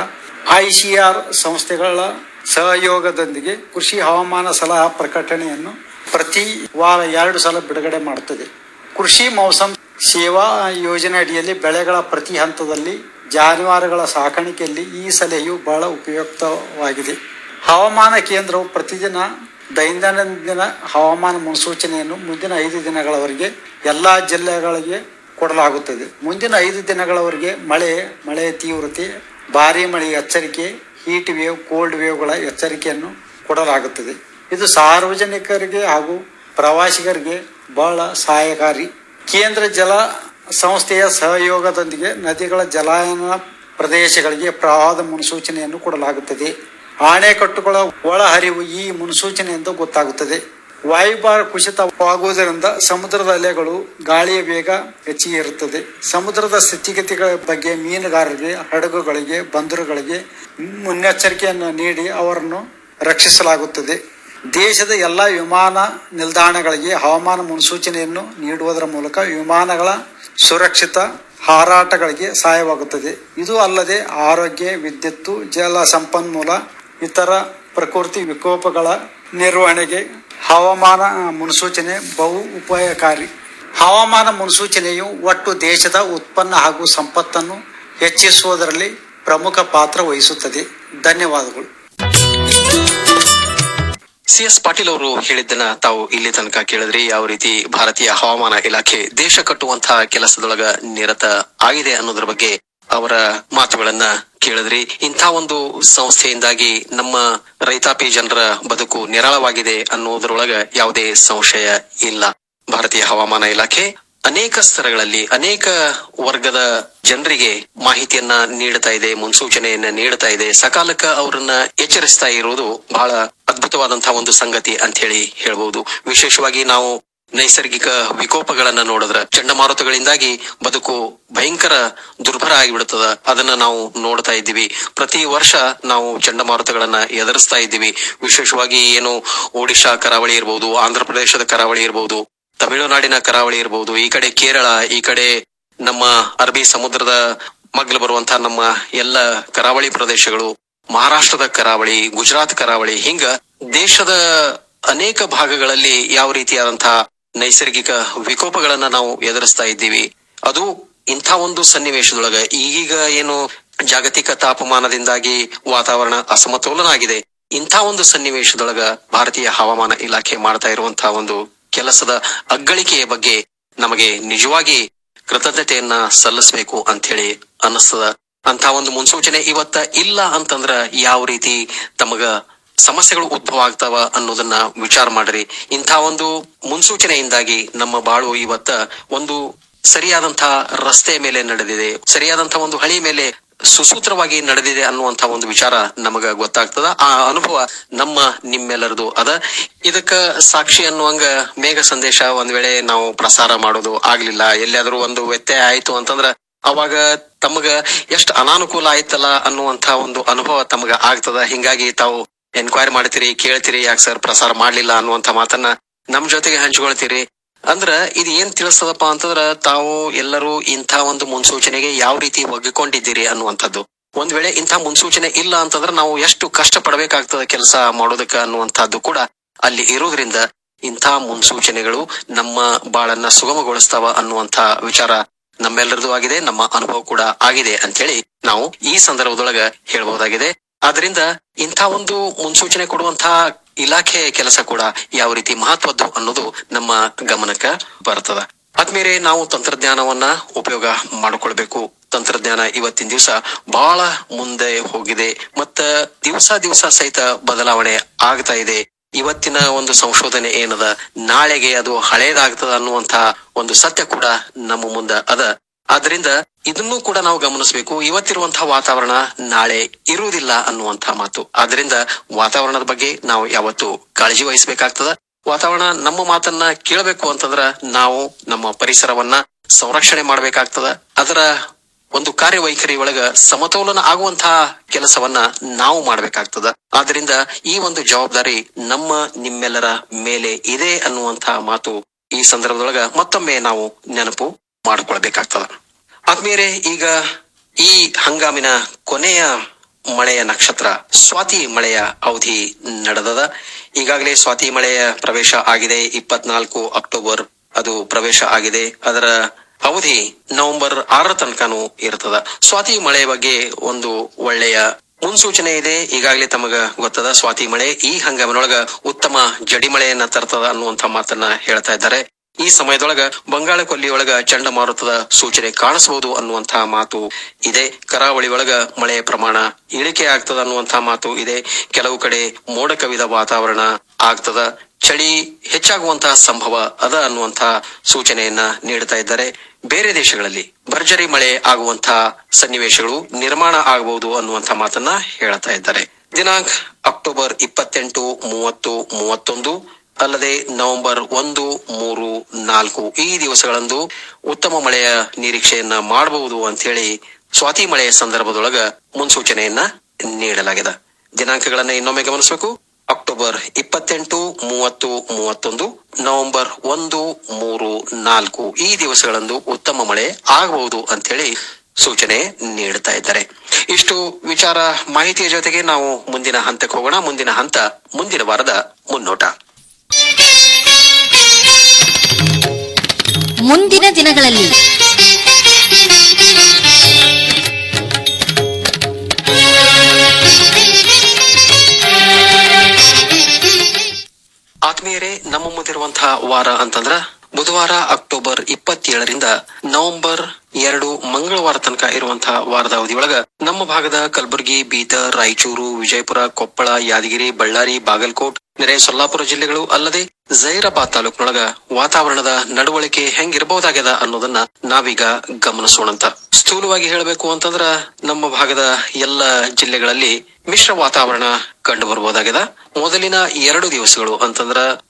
ಐಸಿಆರ್ ಸಂಸ್ಥೆಗಳ ಸಹಯೋಗದೊಂದಿಗೆ ಕೃಷಿ ಹವಾಮಾನ ಸಲಹಾ ಪ್ರಕಟಣೆಯನ್ನು ಪ್ರತಿ ವಾರ ಎರಡು ಸಲ ಬಿಡುಗಡೆ ಮಾಡುತ್ತದೆ ಕೃಷಿ ಮೌಸಮ್ ಸೇವಾ ಯೋಜನೆ ಅಡಿಯಲ್ಲಿ ಬೆಳೆಗಳ ಪ್ರತಿ ಹಂತದಲ್ಲಿ ಜಾನುವಾರುಗಳ ಸಾಕಾಣಿಕೆಯಲ್ಲಿ ಈ ಸಲಹೆಯು ಬಹಳ ಉಪಯುಕ್ತವಾಗಿದೆ ಹವಾಮಾನ ಕೇಂದ್ರವು ಪ್ರತಿದಿನ ದೈನಂದಿನ ಹವಾಮಾನ ಮುನ್ಸೂಚನೆಯನ್ನು ಮುಂದಿನ ಐದು ದಿನಗಳವರೆಗೆ ಎಲ್ಲಾ ಜಿಲ್ಲೆಗಳಿಗೆ ಕೊಡಲಾಗುತ್ತದೆ ಮುಂದಿನ ಐದು ದಿನಗಳವರೆಗೆ ಮಳೆ ಮಳೆಯ ತೀವ್ರತೆ ಭಾರಿ ಮಳೆಯ ಎಚ್ಚರಿಕೆ ಹೀಟ್ ವೇವ್ ಕೋಲ್ಡ್ ವೇವ್ಗಳ ಎಚ್ಚರಿಕೆಯನ್ನು ಕೊಡಲಾಗುತ್ತದೆ ಇದು ಸಾರ್ವಜನಿಕರಿಗೆ ಹಾಗೂ ಪ್ರವಾಸಿಗರಿಗೆ ಬಹಳ ಸಹಾಯಕಾರಿ ಕೇಂದ್ರ ಜಲ ಸಂಸ್ಥೆಯ ಸಹಯೋಗದೊಂದಿಗೆ ನದಿಗಳ ಜಲಾಯನ ಪ್ರದೇಶಗಳಿಗೆ ಪ್ರವಾಹದ ಮುನ್ಸೂಚನೆಯನ್ನು ಕೊಡಲಾಗುತ್ತದೆ ಅಣೆಕಟ್ಟುಗಳ ಒಳಹರಿವು ಈ ಮುನ್ಸೂಚನೆಯಿಂದ ಗೊತ್ತಾಗುತ್ತದೆ ವಾಯುಭಾರ ಕುಸಿತವಾಗುವುದರಿಂದ ಸಮುದ್ರದ ಅಲೆಗಳು ಗಾಳಿಯ ವೇಗ ಹೆಚ್ಚಿಗೆ ಇರುತ್ತದೆ ಸಮುದ್ರದ ಸ್ಥಿತಿಗತಿಗಳ ಬಗ್ಗೆ ಮೀನುಗಾರರಿಗೆ ಹಡಗುಗಳಿಗೆ ಬಂದರುಗಳಿಗೆ ಮುನ್ನೆಚ್ಚರಿಕೆಯನ್ನು ನೀಡಿ ಅವರನ್ನು ರಕ್ಷಿಸಲಾಗುತ್ತದೆ ದೇಶದ ಎಲ್ಲ ವಿಮಾನ ನಿಲ್ದಾಣಗಳಿಗೆ ಹವಾಮಾನ ಮುನ್ಸೂಚನೆಯನ್ನು ನೀಡುವುದರ ಮೂಲಕ ವಿಮಾನಗಳ ಸುರಕ್ಷಿತ ಹಾರಾಟಗಳಿಗೆ ಸಹಾಯವಾಗುತ್ತದೆ ಇದು ಅಲ್ಲದೆ ಆರೋಗ್ಯ ವಿದ್ಯುತ್ತು ಜಲ ಸಂಪನ್ಮೂಲ ಇತರ ಪ್ರಕೃತಿ ವಿಕೋಪಗಳ ನಿರ್ವಹಣೆಗೆ ಹವಾಮಾನ ಮುನ್ಸೂಚನೆ ಬಹು ಉಪಾಯಕಾರಿ ಹವಾಮಾನ ಮುನ್ಸೂಚನೆಯು ಒಟ್ಟು ದೇಶದ ಉತ್ಪನ್ನ ಹಾಗೂ ಸಂಪತ್ತನ್ನು ಹೆಚ್ಚಿಸುವುದರಲ್ಲಿ ಪ್ರಮುಖ ಪಾತ್ರ ವಹಿಸುತ್ತದೆ ಧನ್ಯವಾದಗಳು ಸಿ ಎಸ್ ಪಾಟೀಲ್ ಅವರು ಹೇಳಿದ್ದನ್ನ ತಾವು ಇಲ್ಲಿ ತನಕ ಕೇಳಿದ್ರಿ ಯಾವ ರೀತಿ ಭಾರತೀಯ ಹವಾಮಾನ ಇಲಾಖೆ ದೇಶ ಕಟ್ಟುವಂತಹ ಕೆಲಸದೊಳಗ ನಿರತ ಆಗಿದೆ ಅನ್ನೋದ್ರ ಬಗ್ಗೆ ಅವರ ಮಾತುಗಳನ್ನ ಕೇಳಿದ್ರಿ ಇಂಥ ಒಂದು ಸಂಸ್ಥೆಯಿಂದಾಗಿ ನಮ್ಮ ರೈತಾಪಿ ಜನರ ಬದುಕು ನಿರಾಳವಾಗಿದೆ ಅನ್ನೋದ್ರೊಳಗ ಯಾವುದೇ ಸಂಶಯ ಇಲ್ಲ ಭಾರತೀಯ ಹವಾಮಾನ ಇಲಾಖೆ ಅನೇಕ ಸ್ತರಗಳಲ್ಲಿ ಅನೇಕ ವರ್ಗದ ಜನರಿಗೆ ಮಾಹಿತಿಯನ್ನ ನೀಡ್ತಾ ಇದೆ ಮುನ್ಸೂಚನೆಯನ್ನ ನೀಡ್ತಾ ಇದೆ ಸಕಾಲಕ್ಕ ಅವರನ್ನ ಎಚ್ಚರಿಸ್ತಾ ಇರುವುದು ಬಹಳ ಅದ್ಭುತವಾದಂತಹ ಒಂದು ಸಂಗತಿ ಅಂತ ಹೇಳಿ ಹೇಳ್ಬಹುದು ವಿಶೇಷವಾಗಿ ನಾವು ನೈಸರ್ಗಿಕ ವಿಕೋಪಗಳನ್ನ ನೋಡಿದ್ರ ಚಂಡಮಾರುತಗಳಿಂದಾಗಿ ಬದುಕು ಭಯಂಕರ ದುರ್ಭರ ಆಗಿಬಿಡುತ್ತದ ಅದನ್ನ ನಾವು ನೋಡ್ತಾ ಇದ್ದೀವಿ ಪ್ರತಿ ವರ್ಷ ನಾವು ಚಂಡಮಾರುತಗಳನ್ನ ಎದುರಿಸ್ತಾ ಇದ್ದೀವಿ ವಿಶೇಷವಾಗಿ ಏನು ಒಡಿಶಾ ಕರಾವಳಿ ಇರಬಹುದು ಆಂಧ್ರ ಪ್ರದೇಶದ ಕರಾವಳಿ ಇರಬಹುದು ತಮಿಳುನಾಡಿನ ಕರಾವಳಿ ಇರಬಹುದು ಈ ಕಡೆ ಕೇರಳ ಈ ಕಡೆ ನಮ್ಮ ಅರಬ್ಬಿ ಸಮುದ್ರದ ಮಗ್ಲು ಬರುವಂತಹ ನಮ್ಮ ಎಲ್ಲ ಕರಾವಳಿ ಪ್ರದೇಶಗಳು ಮಹಾರಾಷ್ಟ್ರದ ಕರಾವಳಿ ಗುಜರಾತ್ ಕರಾವಳಿ ಹಿಂಗ ದೇಶದ ಅನೇಕ ಭಾಗಗಳಲ್ಲಿ ಯಾವ ರೀತಿಯಾದಂತಹ ನೈಸರ್ಗಿಕ ವಿಕೋಪಗಳನ್ನ ನಾವು ಎದುರಿಸ್ತಾ ಇದ್ದೀವಿ ಅದು ಇಂಥ ಒಂದು ಸನ್ನಿವೇಶದೊಳಗ ಈಗೀಗ ಏನು ಜಾಗತಿಕ ತಾಪಮಾನದಿಂದಾಗಿ ವಾತಾವರಣ ಅಸಮತೋಲನ ಆಗಿದೆ ಇಂಥ ಒಂದು ಸನ್ನಿವೇಶದೊಳಗ ಭಾರತೀಯ ಹವಾಮಾನ ಇಲಾಖೆ ಮಾಡ್ತಾ ಇರುವಂತಹ ಒಂದು ಕೆಲಸದ ಅಗ್ಗಳಿಕೆಯ ಬಗ್ಗೆ ನಮಗೆ ನಿಜವಾಗಿ ಕೃತಜ್ಞತೆಯನ್ನ ಸಲ್ಲಿಸಬೇಕು ಅಂತ ಹೇಳಿ ಅನ್ನಿಸ್ತದ ಅಂತ ಒಂದು ಮುನ್ಸೂಚನೆ ಇವತ್ತ ಇಲ್ಲ ಅಂತಂದ್ರ ಯಾವ ರೀತಿ ತಮಗ ಸಮಸ್ಯೆಗಳು ಉದ್ಭವ ಆಗ್ತಾವ ಅನ್ನೋದನ್ನ ವಿಚಾರ ಮಾಡ್ರಿ ಇಂಥ ಒಂದು ಮುನ್ಸೂಚನೆಯಿಂದಾಗಿ ನಮ್ಮ ಬಾಳು ಇವತ್ತ ಒಂದು ಸರಿಯಾದಂತಹ ರಸ್ತೆ ಮೇಲೆ ನಡೆದಿದೆ ಸರಿಯಾದಂತಹ ಒಂದು ಹಳಿ ಮೇಲೆ ಸುಸೂತ್ರವಾಗಿ ನಡೆದಿದೆ ಅನ್ನುವಂತ ಒಂದು ವಿಚಾರ ನಮಗ ಗೊತ್ತಾಗ್ತದ ಆ ಅನುಭವ ನಮ್ಮ ನಿಮ್ಮೆಲ್ಲರದು ಅದ ಇದಕ್ಕ ಸಾಕ್ಷಿ ಅನ್ನುವಂಗ ಮೇಘ ಸಂದೇಶ ಒಂದ್ ವೇಳೆ ನಾವು ಪ್ರಸಾರ ಮಾಡೋದು ಆಗ್ಲಿಲ್ಲ ಎಲ್ಲಿಯಾದ್ರೂ ಒಂದು ವ್ಯತ್ಯಯ ಆಯ್ತು ಅಂತಂದ್ರ ಅವಾಗ ತಮಗ ಎಷ್ಟು ಅನಾನುಕೂಲ ಆಯ್ತಲ್ಲ ಅನ್ನುವಂತ ಒಂದು ಅನುಭವ ತಮಗ ಆಗ್ತದ ಹಿಂಗಾಗಿ ತಾವು ಎನ್ಕ್ವೈರಿ ಮಾಡ್ತೀರಿ ಕೇಳ್ತೀರಿ ಯಾಕೆ ಸರ್ ಪ್ರಸಾರ ಮಾಡ್ಲಿಲ್ಲ ಅನ್ನುವಂತ ಮಾತನ್ನ ನಮ್ ಜೊತೆಗೆ ಹಂಚ್ಕೊಳ್ತೀರಿ ಅಂದ್ರ ಇದು ಏನ್ ತಿಳಿಸ್ತದಪ್ಪ ಅಂತಂದ್ರ ತಾವು ಎಲ್ಲರೂ ಇಂಥ ಒಂದು ಮುನ್ಸೂಚನೆಗೆ ಯಾವ ರೀತಿ ಒಗ್ಗಿಕೊಂಡಿದ್ದೀರಿ ಅನ್ನುವಂಥದ್ದು ಒಂದ್ ವೇಳೆ ಇಂಥ ಮುನ್ಸೂಚನೆ ಇಲ್ಲ ಅಂತಂದ್ರ ನಾವು ಎಷ್ಟು ಕಷ್ಟ ಪಡಬೇಕಾಗ್ತದ ಕೆಲಸ ಮಾಡೋದಕ್ಕ ಅನ್ನುವಂಥದ್ದು ಕೂಡ ಅಲ್ಲಿ ಇರೋದ್ರಿಂದ ಇಂಥ ಮುನ್ಸೂಚನೆಗಳು ನಮ್ಮ ಬಾಳನ್ನ ಸುಗಮಗೊಳಿಸ್ತಾವ ಅನ್ನುವಂಥ ವಿಚಾರ ನಮ್ಮೆಲ್ಲರದು ಆಗಿದೆ ನಮ್ಮ ಅನುಭವ ಕೂಡ ಆಗಿದೆ ಅಂತ ಹೇಳಿ ನಾವು ಈ ಸಂದರ್ಭದೊಳಗ ಹೇಳ್ಬಹುದಾಗಿದೆ ಆದ್ರಿಂದ ಇಂಥ ಒಂದು ಮುನ್ಸೂಚನೆ ಕೊಡುವಂತಹ ಇಲಾಖೆ ಕೆಲಸ ಕೂಡ ಯಾವ ರೀತಿ ಮಹತ್ವದ್ದು ಅನ್ನೋದು ನಮ್ಮ ಗಮನಕ್ಕ ಬರ್ತದ ಆದ್ಮೇಲೆ ನಾವು ತಂತ್ರಜ್ಞಾನವನ್ನ ಉಪಯೋಗ ಮಾಡಿಕೊಳ್ಬೇಕು ತಂತ್ರಜ್ಞಾನ ಇವತ್ತಿನ ದಿವಸ ಬಹಳ ಮುಂದೆ ಹೋಗಿದೆ ಮತ್ತ ದಿವಸ ದಿವಸ ಸಹಿತ ಬದಲಾವಣೆ ಆಗ್ತಾ ಇದೆ ಇವತ್ತಿನ ಒಂದು ಸಂಶೋಧನೆ ಏನದ ನಾಳೆಗೆ ಅದು ಹಳೇದಾಗ್ತದ ಅನ್ನುವಂತ ಒಂದು ಸತ್ಯ ಕೂಡ ನಮ್ಮ ಮುಂದ ಅದ ಆದ್ರಿಂದ ಇದನ್ನು ಕೂಡ ನಾವು ಗಮನಿಸಬೇಕು ಇವತ್ತಿರುವಂತಹ ವಾತಾವರಣ ನಾಳೆ ಇರುವುದಿಲ್ಲ ಅನ್ನುವಂತಹ ಮಾತು ಆದ್ರಿಂದ ವಾತಾವರಣದ ಬಗ್ಗೆ ನಾವು ಯಾವತ್ತು ಕಾಳಜಿ ವಹಿಸಬೇಕಾಗ್ತದ ವಾತಾವರಣ ನಮ್ಮ ಮಾತನ್ನ ಕೇಳಬೇಕು ಅಂತಂದ್ರ ನಾವು ನಮ್ಮ ಪರಿಸರವನ್ನ ಸಂರಕ್ಷಣೆ ಮಾಡ್ಬೇಕಾಗ್ತದ ಅದರ ಒಂದು ಕಾರ್ಯವೈಖರಿ ಒಳಗ ಸಮತೋಲನ ಆಗುವಂತಹ ಕೆಲಸವನ್ನ ನಾವು ಮಾಡ್ಬೇಕಾಗ್ತದ ಆದ್ರಿಂದ ಈ ಒಂದು ಜವಾಬ್ದಾರಿ ನಮ್ಮ ನಿಮ್ಮೆಲ್ಲರ ಮೇಲೆ ಇದೆ ಅನ್ನುವಂತಹ ಮಾತು ಈ ಸಂದರ್ಭದೊಳಗ ಮತ್ತೊಮ್ಮೆ ನಾವು ನೆನಪು ಮಾಡ್ಕೊಳ್ಬೇಕಾಗ್ತದ ಆದ್ಮೇಲೆ ಈಗ ಈ ಹಂಗಾಮಿನ ಕೊನೆಯ ಮಳೆಯ ನಕ್ಷತ್ರ ಸ್ವಾತಿ ಮಳೆಯ ಅವಧಿ ನಡೆದದ ಈಗಾಗಲೇ ಸ್ವಾತಿ ಮಳೆಯ ಪ್ರವೇಶ ಆಗಿದೆ ಇಪ್ಪತ್ನಾಲ್ಕು ಅಕ್ಟೋಬರ್ ಅದು ಪ್ರವೇಶ ಆಗಿದೆ ಅದರ ಅವಧಿ ನವೆಂಬರ್ ಆರರ ತನಕನೂ ಇರ್ತದ ಸ್ವಾತಿ ಮಳೆ ಬಗ್ಗೆ ಒಂದು ಒಳ್ಳೆಯ ಮುನ್ಸೂಚನೆ ಇದೆ ಈಗಾಗಲೇ ತಮಗ ಗೊತ್ತದ ಸ್ವಾತಿ ಮಳೆ ಈ ಹಂಗಾಮಿನೊಳಗ ಉತ್ತಮ ಜಡಿ ಮಳೆಯನ್ನ ತರ್ತದ ಅನ್ನುವಂತ ಮಾತನ್ನ ಹೇಳ್ತಾ ಇದ್ದಾರೆ ಈ ಸಮಯದೊಳಗ ಬಂಗಾಳ ಕೊಲ್ಲಿಯೊಳಗ ಚಂಡಮಾರುತದ ಸೂಚನೆ ಕಾಣಿಸಬಹುದು ಅನ್ನುವಂತಹ ಮಾತು ಇದೆ ಕರಾವಳಿ ಒಳಗ ಮಳೆಯ ಪ್ರಮಾಣ ಇಳಿಕೆ ಆಗ್ತದ ಅನ್ನುವಂತಹ ಮಾತು ಇದೆ ಕೆಲವು ಕಡೆ ಮೋಡ ಕವಿದ ವಾತಾವರಣ ಆಗ್ತದ ಚಳಿ ಹೆಚ್ಚಾಗುವಂತಹ ಸಂಭವ ಅದ ಅನ್ನುವಂತಹ ಸೂಚನೆಯನ್ನ ನೀಡ್ತಾ ಇದ್ದಾರೆ ಬೇರೆ ದೇಶಗಳಲ್ಲಿ ಭರ್ಜರಿ ಮಳೆ ಆಗುವಂತಹ ಸನ್ನಿವೇಶಗಳು ನಿರ್ಮಾಣ ಆಗಬಹುದು ಅನ್ನುವಂತಹ ಮಾತನ್ನ ಹೇಳ್ತಾ ಇದ್ದಾರೆ ದಿನಾಂಕ ಅಕ್ಟೋಬರ್ ಇಪ್ಪತ್ತೆಂಟು ಮೂವತ್ತು ಮೂವತ್ತೊಂದು ಅಲ್ಲದೆ ನವೆಂಬರ್ ಒಂದು ಮೂರು ನಾಲ್ಕು ಈ ದಿವಸಗಳಂದು ಉತ್ತಮ ಮಳೆಯ ನಿರೀಕ್ಷೆಯನ್ನ ಮಾಡಬಹುದು ಅಂತ ಹೇಳಿ ಸ್ವಾತಿ ಮಳೆಯ ಸಂದರ್ಭದೊಳಗ ಮುನ್ಸೂಚನೆಯನ್ನ ನೀಡಲಾಗಿದೆ ದಿನಾಂಕಗಳನ್ನ ಇನ್ನೊಮ್ಮೆ ಗಮನಿಸಬೇಕು ಅಕ್ಟೋಬರ್ ಇಪ್ಪತ್ತೆಂಟು ಮೂವತ್ತು ಮೂವತ್ತೊಂದು ನವೆಂಬರ್ ಒಂದು ಮೂರು ನಾಲ್ಕು ಈ ದಿವಸಗಳಂದು ಉತ್ತಮ ಮಳೆ ಆಗಬಹುದು ಅಂತ ಹೇಳಿ ಸೂಚನೆ ನೀಡುತ್ತಾ ಇದ್ದಾರೆ ಇಷ್ಟು ವಿಚಾರ ಮಾಹಿತಿಯ ಜೊತೆಗೆ ನಾವು ಮುಂದಿನ ಹಂತಕ್ಕೆ ಹೋಗೋಣ ಮುಂದಿನ ಹಂತ ಮುಂದಿನ ವಾರದ ಮುನ್ನೋಟ ಮುಂದಿನ ದಿನಗಳಲ್ಲಿ ಆತ್ಮೀಯರೇ ನಮ್ಮ ಮುಂದಿರುವಂತಹ ವಾರ ಅಂತಂದ್ರ ಬುಧವಾರ ಅಕ್ಟೋಬರ್ ಇಪ್ಪತ್ತೇಳರಿಂದ ನವೆಂಬರ್ ಎರಡು ಮಂಗಳವಾರ ತನಕ ಇರುವಂತಹ ವಾರದ ಅವಧಿಯೊಳಗ ನಮ್ಮ ಭಾಗದ ಕಲಬುರಗಿ ಬೀದರ್ ರಾಯಚೂರು ವಿಜಯಪುರ ಕೊಪ್ಪಳ ಯಾದಗಿರಿ ಬಳ್ಳಾರಿ ಬಾಗಲಕೋಟ್ ನೆರೆ ಸೊಲ್ಲಾಪುರ ಜಿಲ್ಲೆಗಳು ಅಲ್ಲದೆ ಜೈರಾಬಾದ್ ತಾಲೂಕಿನೊಳಗ ವಾತಾವರಣದ ನಡವಳಿಕೆ ಹೆಂಗಿರಬಹುದಾಗ್ಯದ ಅನ್ನೋದನ್ನ ನಾವೀಗ ಗಮನಿಸೋಣಂತ ಸ್ಥೂಲವಾಗಿ ಹೇಳಬೇಕು ಅಂತಂದ್ರ ನಮ್ಮ ಭಾಗದ ಎಲ್ಲ ಜಿಲ್ಲೆಗಳಲ್ಲಿ ಮಿಶ್ರ ವಾತಾವರಣ ಕಂಡು ಬರಬಹುದಾಗಿದೆ ಮೊದಲಿನ ಎರಡು ದಿವಸಗಳು ಅಂತಂದ್ರ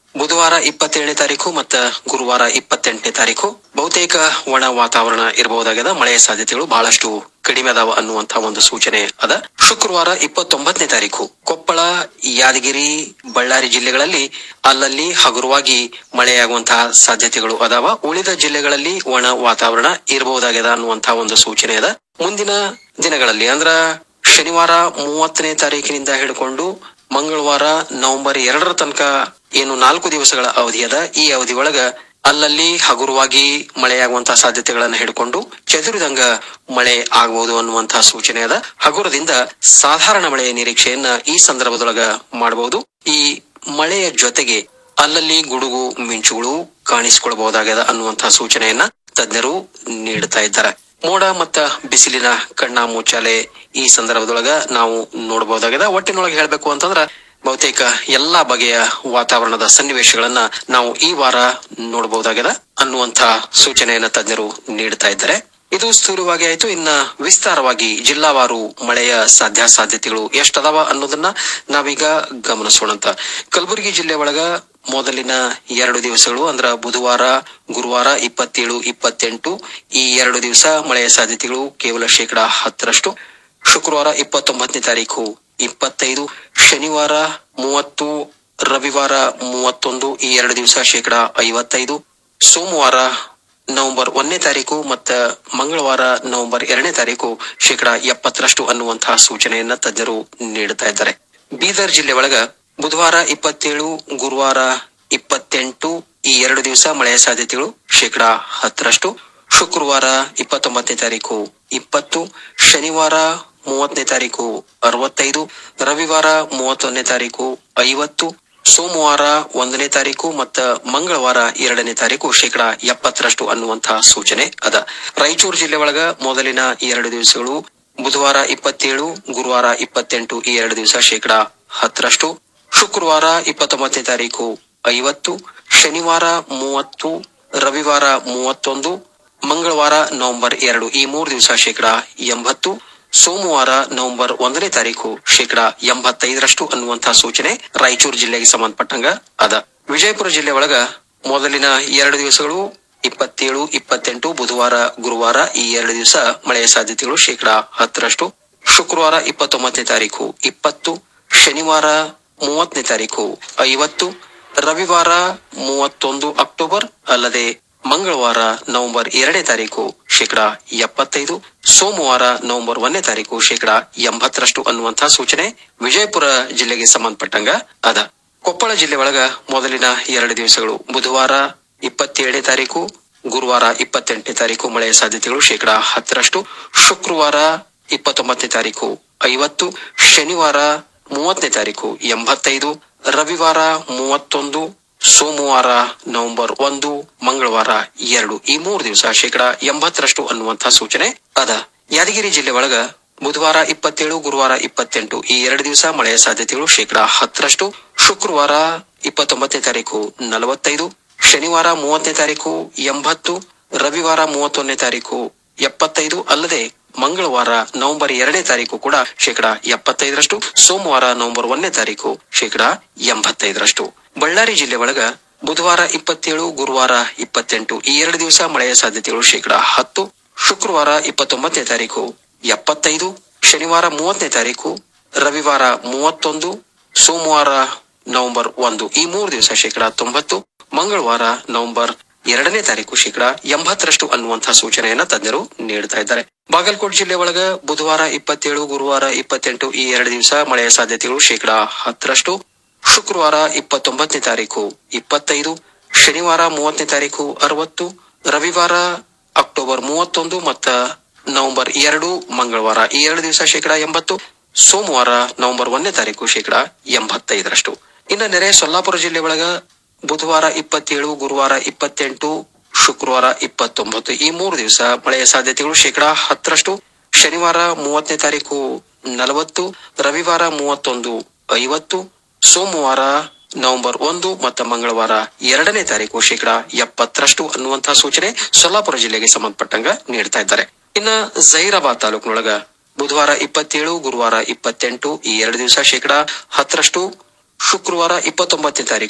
ಬುಧವಾರ ಇಪ್ಪತ್ತೇಳನೇ ತಾರೀಕು ಮತ್ತ ಗುರುವಾರ ಇಪ್ಪತ್ತೆಂಟನೇ ತಾರೀಕು ಬಹುತೇಕ ಒಣ ವಾತಾವರಣ ಇರಬಹುದಾಗ್ಯದ ಮಳೆಯ ಸಾಧ್ಯತೆಗಳು ಬಹಳಷ್ಟು ಕಡಿಮೆ ಅದಾವ ಅನ್ನುವಂತ ಒಂದು ಸೂಚನೆ ಅದ ಶುಕ್ರವಾರ ಇಪ್ಪತ್ತೊಂಬತ್ತನೇ ತಾರೀಕು ಕೊಪ್ಪಳ ಯಾದಗಿರಿ ಬಳ್ಳಾರಿ ಜಿಲ್ಲೆಗಳಲ್ಲಿ ಅಲ್ಲಲ್ಲಿ ಹಗುರವಾಗಿ ಮಳೆಯಾಗುವಂತಹ ಸಾಧ್ಯತೆಗಳು ಅದಾವ ಉಳಿದ ಜಿಲ್ಲೆಗಳಲ್ಲಿ ಒಣ ವಾತಾವರಣ ಇರಬಹುದಾಗ್ಯದ ಅನ್ನುವಂತಹ ಒಂದು ಸೂಚನೆ ಅದ ಮುಂದಿನ ದಿನಗಳಲ್ಲಿ ಅಂದ್ರ ಶನಿವಾರ ಮೂವತ್ತನೇ ತಾರೀಕಿನಿಂದ ಹಿಡ್ಕೊಂಡು ಮಂಗಳವಾರ ನವೆಂಬರ್ ಎರಡರ ತನಕ ಏನು ನಾಲ್ಕು ದಿವಸಗಳ ಅವಧಿ ಅದ ಈ ಅವಧಿ ಒಳಗ ಅಲ್ಲಲ್ಲಿ ಹಗುರವಾಗಿ ಮಳೆಯಾಗುವಂತಹ ಸಾಧ್ಯತೆಗಳನ್ನ ಹಿಡ್ಕೊಂಡು ಚದುರಿದಂಗ ಮಳೆ ಆಗಬಹುದು ಅನ್ನುವಂತಹ ಸೂಚನೆ ಅದ ಹಗುರದಿಂದ ಸಾಧಾರಣ ಮಳೆಯ ನಿರೀಕ್ಷೆಯನ್ನ ಈ ಸಂದರ್ಭದೊಳಗ ಮಾಡಬಹುದು ಈ ಮಳೆಯ ಜೊತೆಗೆ ಅಲ್ಲಲ್ಲಿ ಗುಡುಗು ಮಿಂಚುಗಳು ಕಾಣಿಸಿಕೊಳ್ಳಬಹುದಾಗದ ಅನ್ನುವಂತಹ ಸೂಚನೆಯನ್ನ ತಜ್ಞರು ನೀಡುತ್ತಾ ಇದ್ದಾರೆ ಮೋಡ ಮತ್ತ ಬಿಸಿಲಿನ ಕಣ್ಣ ಮುಚ್ಚಾಲೆ ಈ ಸಂದರ್ಭದೊಳಗ ನಾವು ನೋಡಬಹುದಾಗದ ಒಟ್ಟಿನೊಳಗೆ ಹೇಳ್ಬೇಕು ಅಂತಂದ್ರ ಬಹುತೇಕ ಎಲ್ಲಾ ಬಗೆಯ ವಾತಾವರಣದ ಸನ್ನಿವೇಶಗಳನ್ನ ನಾವು ಈ ವಾರ ನೋಡಬಹುದಾಗದ ಅನ್ನುವಂತ ಸೂಚನೆಯನ್ನ ತಜ್ಞರು ನೀಡ್ತಾ ಇದ್ದಾರೆ ಇದು ಸ್ಥೂಲವಾಗಿ ಆಯ್ತು ಇನ್ನ ವಿಸ್ತಾರವಾಗಿ ಜಿಲ್ಲಾವಾರು ಮಳೆಯ ಸಾಧ್ಯಾಸಾಧ್ಯತೆಗಳು ಎಷ್ಟದಾವ ಅನ್ನೋದನ್ನ ನಾವೀಗ ಗಮನಿಸೋಣಂತ ಕಲಬುರಗಿ ಜಿಲ್ಲೆ ಒಳಗ ಮೊದಲಿನ ಎರಡು ದಿವಸಗಳು ಅಂದ್ರ ಬುಧವಾರ ಗುರುವಾರ ಇಪ್ಪತ್ತೇಳು ಇಪ್ಪತ್ತೆಂಟು ಈ ಎರಡು ದಿವಸ ಮಳೆಯ ಸಾಧ್ಯತೆಗಳು ಕೇವಲ ಶೇಕಡಾ ಹತ್ತರಷ್ಟು ಶುಕ್ರವಾರ ಇಪ್ಪತ್ತೊಂಬತ್ತನೇ ತಾರೀಕು ಇಪ್ಪತ್ತೈದು ಶನಿವಾರ ಮೂವತ್ತು ರವಿವಾರ ಮೂವತ್ತೊಂದು ಈ ಎರಡು ದಿವಸ ಶೇಕಡಾ ಐವತ್ತೈದು ಸೋಮವಾರ ನವೆಂಬರ್ ಒಂದನೇ ತಾರೀಕು ಮತ್ತ ಮಂಗಳವಾರ ನವೆಂಬರ್ ಎರಡನೇ ತಾರೀಕು ಶೇಕಡಾ ಎಪ್ಪತ್ತರಷ್ಟು ಅನ್ನುವಂತಹ ಸೂಚನೆಯನ್ನ ತಜ್ಞರು ನೀಡುತ್ತಾ ಇದ್ದಾರೆ ಬೀದರ್ ಜಿಲ್ಲೆ ಒಳಗ ಬುಧವಾರ ಇಪ್ಪತ್ತೇಳು ಗುರುವಾರ ಇಪ್ಪತ್ತೆಂಟು ಈ ಎರಡು ದಿವಸ ಮಳೆಯ ಸಾಧ್ಯತೆಗಳು ಶೇಕಡಾ ಹತ್ತರಷ್ಟು ಶುಕ್ರವಾರ ಇಪ್ಪತ್ತೊಂಬತ್ತನೇ ತಾರೀಕು ಇಪ್ಪತ್ತು ಶನಿವಾರ ಮೂವತ್ತನೇ ತಾರೀಕು ಅರವತ್ತೈದು ರವಿವಾರ ಮೂವತ್ತೊಂದನೇ ತಾರೀಕು ಐವತ್ತು ಸೋಮವಾರ ಒಂದನೇ ತಾರೀಕು ಮತ್ತ ಮಂಗಳವಾರ ಎರಡನೇ ತಾರೀಕು ಶೇಕಡಾ ಎಪ್ಪತ್ತರಷ್ಟು ಅನ್ನುವಂತಹ ಸೂಚನೆ ಅದ ರಾಯಚೂರು ಜಿಲ್ಲೆ ಒಳಗ ಮೊದಲಿನ ಎರಡು ದಿವಸಗಳು ಬುಧವಾರ ಇಪ್ಪತ್ತೇಳು ಗುರುವಾರ ಇಪ್ಪತ್ತೆಂಟು ಈ ಎರಡು ದಿವಸ ಶೇಕಡಾ ಹತ್ತರಷ್ಟು ಶುಕ್ರವಾರ ಇಪ್ಪತ್ತೊಂಬತ್ತನೇ ತಾರೀಕು ಐವತ್ತು ಶನಿವಾರ ಮೂವತ್ತು ರವಿವಾರ ಮೂವತ್ತೊಂದು ಮಂಗಳವಾರ ನವೆಂಬರ್ ಎರಡು ಈ ಮೂರು ದಿವಸ ಶೇಕಡಾ ಎಂಬತ್ತು ಸೋಮವಾರ ನವೆಂಬರ್ ಒಂದನೇ ತಾರೀಕು ಶೇಕಡಾ ಎಂಬತ್ತೈದರಷ್ಟು ಅನ್ನುವಂತಹ ಸೂಚನೆ ರಾಯಚೂರು ಜಿಲ್ಲೆಗೆ ಸಂಬಂಧಪಟ್ಟಂಗ ಅದ ವಿಜಯಪುರ ಜಿಲ್ಲೆ ಒಳಗ ಮೊದಲಿನ ಎರಡು ದಿವಸಗಳು ಇಪ್ಪತ್ತೇಳು ಇಪ್ಪತ್ತೆಂಟು ಬುಧವಾರ ಗುರುವಾರ ಈ ಎರಡು ದಿವಸ ಮಳೆಯ ಸಾಧ್ಯತೆಗಳು ಶೇಕಡಾ ಹತ್ತರಷ್ಟು ಶುಕ್ರವಾರ ಇಪ್ಪತ್ತೊಂಬತ್ತನೇ ತಾರೀಕು ಇಪ್ಪತ್ತು ಶನಿವಾರ ಮೂವತ್ತನೇ ತಾರೀಕು ಐವತ್ತು ರವಿವಾರ ಮೂವತ್ತೊಂದು ಅಕ್ಟೋಬರ್ ಅಲ್ಲದೆ ಮಂಗಳವಾರ ನವೆಂಬರ್ ಎರಡನೇ ತಾರೀಕು ಶೇಕಡಾ ಎಪ್ಪತ್ತೈದು ಸೋಮವಾರ ನವೆಂಬರ್ ಒಂದನೇ ತಾರೀಕು ಶೇಕಡಾ ಎಂಬತ್ತರಷ್ಟು ಅನ್ನುವಂತಹ ಸೂಚನೆ ವಿಜಯಪುರ ಜಿಲ್ಲೆಗೆ ಸಂಬಂಧಪಟ್ಟಂಗ ಅದ ಕೊಪ್ಪಳ ಜಿಲ್ಲೆ ಒಳಗ ಮೊದಲಿನ ಎರಡು ದಿವಸಗಳು ಬುಧವಾರ ಇಪ್ಪತ್ತೇಳನೇ ತಾರೀಕು ಗುರುವಾರ ಇಪ್ಪತ್ತೆಂಟನೇ ತಾರೀಕು ಮಳೆಯ ಸಾಧ್ಯತೆಗಳು ಶೇಕಡಾ ಹತ್ತರಷ್ಟು ಶುಕ್ರವಾರ ಇಪ್ಪತ್ತೊಂಬತ್ತನೇ ತಾರೀಕು ಐವತ್ತು ಶನಿವಾರ ಮೂವತ್ತನೇ ತಾರೀಕು ಎಂಬತ್ತೈದು ರವಿವಾರ ಮೂವತ್ತೊಂದು ಸೋಮವಾರ ನವೆಂಬರ್ ಒಂದು ಮಂಗಳವಾರ ಎರಡು ಈ ಮೂರು ದಿವಸ ಶೇಕಡಾ ಎಂಬತ್ತರಷ್ಟು ಅನ್ನುವಂತಹ ಸೂಚನೆ ಅದ ಯಾದಗಿರಿ ಜಿಲ್ಲೆ ಒಳಗ ಬುಧವಾರ ಇಪ್ಪತ್ತೇಳು ಗುರುವಾರ ಇಪ್ಪತ್ತೆಂಟು ಈ ಎರಡು ದಿವಸ ಮಳೆಯ ಸಾಧ್ಯತೆಗಳು ಶೇಕಡಾ ಹತ್ತರಷ್ಟು ಶುಕ್ರವಾರ ಇಪ್ಪತ್ತೊಂಬತ್ತನೇ ತಾರೀಕು ನಲವತ್ತೈದು ಶನಿವಾರ ಮೂವತ್ತನೇ ತಾರೀಕು ಎಂಬತ್ತು ರವಿವಾರ ಮೂವತ್ತೊಂದನೇ ತಾರೀಕು ಎಪ್ಪತ್ತೈದು ಅಲ್ಲದೆ ಮಂಗಳವಾರ ನವೆಂಬರ್ ಎರಡನೇ ತಾರೀಕು ಕೂಡ ಶೇಕಡಾ ಎಪ್ಪತ್ತೈದರಷ್ಟು ಸೋಮವಾರ ನವೆಂಬರ್ ಒಂದನೇ ತಾರೀಕು ಶೇಕಡಾ ಎಂಬತ್ತೈದರಷ್ಟು ಬಳ್ಳಾರಿ ಜಿಲ್ಲೆ ಒಳಗ ಬುಧವಾರ ಇಪ್ಪತ್ತೇಳು ಗುರುವಾರ ಇಪ್ಪತ್ತೆಂಟು ಈ ಎರಡು ದಿವಸ ಮಳೆಯ ಸಾಧ್ಯತೆಗಳು ಶೇಕಡಾ ಹತ್ತು ಶುಕ್ರವಾರ ಇಪ್ಪತ್ತೊಂಬತ್ತನೇ ತಾರೀಕು ಎಪ್ಪತ್ತೈದು ಶನಿವಾರ ಮೂವತ್ತನೇ ತಾರೀಕು ರವಿವಾರ ಮೂವತ್ತೊಂದು ಸೋಮವಾರ ನವೆಂಬರ್ ಒಂದು ಈ ಮೂರು ದಿವಸ ಶೇಕಡಾ ತೊಂಬತ್ತು ಮಂಗಳವಾರ ನವೆಂಬರ್ ಎರಡನೇ ತಾರೀಕು ಶೇಕಡಾ ಎಂಬತ್ತರಷ್ಟು ಅನ್ನುವಂತಹ ಸೂಚನೆಯನ್ನ ತಜ್ಞರು ನೀಡ್ತಾ ಇದ್ದಾರೆ ಬಾಗಲಕೋಟೆ ಜಿಲ್ಲೆ ಒಳಗ ಬುಧವಾರ ಇಪ್ಪತ್ತೇಳು ಗುರುವಾರ ಇಪ್ಪತ್ತೆಂಟು ಈ ಎರಡು ದಿವಸ ಮಳೆಯ ಸಾಧ್ಯತೆಗಳು ಶೇಕಡಾ ಹತ್ತರಷ್ಟು ಶುಕ್ರವಾರ ಇಪ್ಪತ್ತೊಂಬತ್ತನೇ ತಾರೀಕು ಇಪ್ಪತ್ತೈದು ಶನಿವಾರ ಮೂವತ್ತನೇ ತಾರೀಕು ಅರವತ್ತು ರವಿವಾರ ಅಕ್ಟೋಬರ್ ಮೂವತ್ತೊಂದು ಮತ್ತ ನವೆಂಬರ್ ಎರಡು ಮಂಗಳವಾರ ಈ ಎರಡು ದಿವಸ ಶೇಕಡಾ ಎಂಬತ್ತು ಸೋಮವಾರ ನವೆಂಬರ್ ಒಂದನೇ ತಾರೀಕು ಶೇಕಡಾ ಎಂಬತ್ತೈದರಷ್ಟು ಇನ್ನ ನೆರೆ ಸೊಲ್ಲಾಪುರ ಜಿಲ್ಲೆ ಒಳಗ ಬುಧವಾರ ಇಪ್ಪತ್ತೇಳು ಗುರುವಾರ ಇಪ್ಪತ್ತೆಂಟು ಶುಕ್ರವಾರ ಇಪ್ಪತ್ತೊಂಬತ್ತು ಈ ಮೂರು ದಿವಸ ಮಳೆಯ ಸಾಧ್ಯತೆಗಳು ಶೇಕಡಾ ಹತ್ತರಷ್ಟು ಶನಿವಾರ ಮೂವತ್ತನೇ ತಾರೀಕು ನಲವತ್ತು ರವಿವಾರ ಮೂವತ್ತೊಂದು ಐವತ್ತು ಸೋಮವಾರ ನವೆಂಬರ್ ಒಂದು ಮತ್ತು ಮಂಗಳವಾರ ಎರಡನೇ ತಾರೀಕು ಶೇಕಡಾ ಎಪ್ಪತ್ತರಷ್ಟು ಅನ್ನುವಂತಹ ಸೂಚನೆ ಸೊಲ್ಲಾಪುರ ಜಿಲ್ಲೆಗೆ ಸಂಬಂಧಪಟ್ಟಂಗ ನೀಡ್ತಾ ಇದ್ದಾರೆ ಇನ್ನ ಜಹೀರಾಬಾದ್ ತಾಲೂಕಿನೊಳಗ ಬುಧವಾರ ಇಪ್ಪತ್ತೇಳು ಗುರುವಾರ ಇಪ್ಪತ್ತೆಂಟು ಈ ಎರಡು ದಿವಸ ಶೇಕಡಾ ಹತ್ತರಷ್ಟು ಶುಕ್ರವಾರ ಇಪ್ಪತ್ತೊಂಬತ್ತನೇ ತಾರೀಕು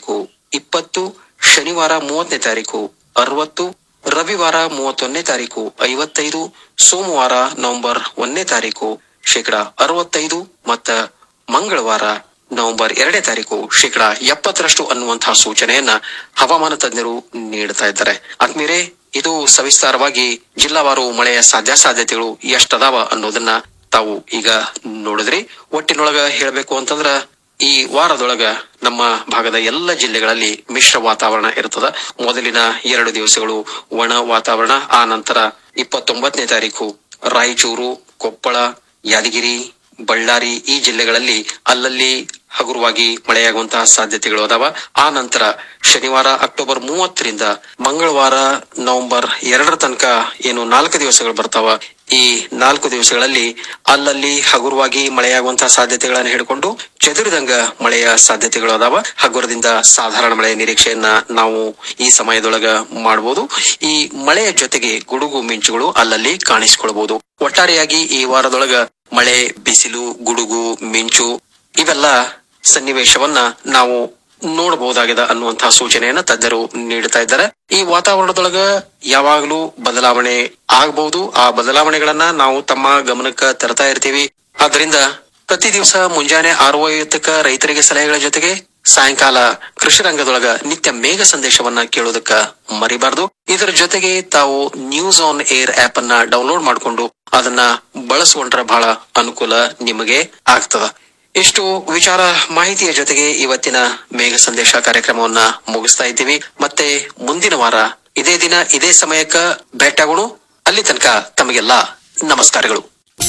ಇಪ್ಪತ್ತು ಶನಿವಾರ ಮೂವತ್ತನೇ ತಾರೀಕು ಅರವತ್ತು ರವಿವಾರ ಮೂವತ್ತೊಂದನೇ ತಾರೀಕು ಐವತ್ತೈದು ಸೋಮವಾರ ನವೆಂಬರ್ ಒಂದನೇ ತಾರೀಕು ಶೇಕಡ ಅರವತ್ತೈದು ಮತ್ತ ಮಂಗಳವಾರ ನವೆಂಬರ್ ಎರಡನೇ ತಾರೀಕು ಶೇಕಡ ಎಪ್ಪತ್ತರಷ್ಟು ಅನ್ನುವಂತಹ ಸೂಚನೆಯನ್ನ ಹವಾಮಾನ ತಜ್ಞರು ನೀಡುತ್ತಾ ಇದ್ದಾರೆ ಆದ್ಮೇಲೆ ಇದು ಸವಿಸ್ತಾರವಾಗಿ ಜಿಲ್ಲಾವಾರು ಮಳೆಯ ಸಾಧ್ಯಾಸಾಧ್ಯತೆಗಳು ಎಷ್ಟದಾವ ಅನ್ನೋದನ್ನ ತಾವು ಈಗ ನೋಡಿದ್ರಿ ಒಟ್ಟಿನೊಳಗ ಹೇಳ್ಬೇಕು ಅಂತಂದ್ರ ಈ ವಾರದೊಳಗ ನಮ್ಮ ಭಾಗದ ಎಲ್ಲ ಜಿಲ್ಲೆಗಳಲ್ಲಿ ಮಿಶ್ರ ವಾತಾವರಣ ಇರ್ತದ ಮೊದಲಿನ ಎರಡು ದಿವಸಗಳು ಒಣ ವಾತಾವರಣ ಆ ನಂತರ ಇಪ್ಪತ್ತೊಂಬತ್ತನೇ ತಾರೀಕು ರಾಯಚೂರು ಕೊಪ್ಪಳ ಯಾದಗಿರಿ ಬಳ್ಳಾರಿ ಈ ಜಿಲ್ಲೆಗಳಲ್ಲಿ ಅಲ್ಲಲ್ಲಿ ಹಗುರವಾಗಿ ಮಳೆಯಾಗುವಂತಹ ಸಾಧ್ಯತೆಗಳು ಅದಾವ ಆ ನಂತರ ಶನಿವಾರ ಅಕ್ಟೋಬರ್ ಮೂವತ್ತರಿಂದ ಮಂಗಳವಾರ ನವೆಂಬರ್ ಎರಡರ ತನಕ ಏನು ನಾಲ್ಕು ದಿವಸಗಳು ಬರ್ತಾವ ಈ ನಾಲ್ಕು ದಿವಸಗಳಲ್ಲಿ ಅಲ್ಲಲ್ಲಿ ಹಗುರವಾಗಿ ಮಳೆಯಾಗುವಂತಹ ಸಾಧ್ಯತೆಗಳನ್ನು ಹಿಡ್ಕೊಂಡು ಚದುರಿದಂಗ ಮಳೆಯ ಸಾಧ್ಯತೆಗಳು ಅದಾವ ಹಗುರದಿಂದ ಸಾಧಾರಣ ಮಳೆಯ ನಿರೀಕ್ಷೆಯನ್ನ ನಾವು ಈ ಸಮಯದೊಳಗ ಮಾಡಬಹುದು ಈ ಮಳೆಯ ಜೊತೆಗೆ ಗುಡುಗು ಮಿಂಚುಗಳು ಅಲ್ಲಲ್ಲಿ ಕಾಣಿಸಿಕೊಳ್ಬಹುದು ಒಟ್ಟಾರೆಯಾಗಿ ಈ ವಾರದೊಳಗ ಮಳೆ ಬಿಸಿಲು ಗುಡುಗು ಮಿಂಚು ಇವೆಲ್ಲ ಸನ್ನಿವೇಶವನ್ನ ನಾವು ನೋಡಬಹುದಾಗಿದೆ ಅನ್ನುವಂತಹ ಸೂಚನೆಯನ್ನ ತಜ್ಞರು ನೀಡುತ್ತಾ ಇದ್ದಾರೆ ಈ ವಾತಾವರಣದೊಳಗ ಯಾವಾಗಲೂ ಬದಲಾವಣೆ ಆಗಬಹುದು ಆ ಬದಲಾವಣೆಗಳನ್ನ ನಾವು ತಮ್ಮ ಗಮನಕ್ಕೆ ತರ್ತಾ ಇರ್ತೀವಿ ಆದ್ರಿಂದ ಪ್ರತಿ ದಿವಸ ಮುಂಜಾನೆ ಆರು ಐವತ್ತಕ್ಕ ರೈತರಿಗೆ ಸಲಹೆಗಳ ಜೊತೆಗೆ ಸಾಯಂಕಾಲ ಕೃಷಿ ರಂಗದೊಳಗ ನಿತ್ಯ ಮೇಘ ಸಂದೇಶವನ್ನ ಕೇಳೋದಕ್ಕ ಮರಿಬಾರ್ದು ಇದರ ಜೊತೆಗೆ ತಾವು ನ್ಯೂಸ್ ಆನ್ ಏರ್ ಆಪ್ ಅನ್ನ ಡೌನ್ಲೋಡ್ ಮಾಡಿಕೊಂಡು ಅದನ್ನ ಬಳಸ್ಕೊಂಡ್ರೆ ಬಹಳ ಅನುಕೂಲ ನಿಮಗೆ ಆಗ್ತದ ಇಷ್ಟು ವಿಚಾರ ಮಾಹಿತಿಯ ಜೊತೆಗೆ ಇವತ್ತಿನ ಮೇಘ ಸಂದೇಶ ಕಾರ್ಯಕ್ರಮವನ್ನ ಮುಗಿಸ್ತಾ ಇದ್ದೀವಿ ಮತ್ತೆ ಮುಂದಿನ ವಾರ ಇದೇ ದಿನ ಇದೇ ಸಮಯಕ್ಕ ಭೇಟಿಯಾಗೋಣ ಅಲ್ಲಿ ತನಕ ತಮಗೆಲ್ಲ ನಮಸ್ಕಾರಗಳು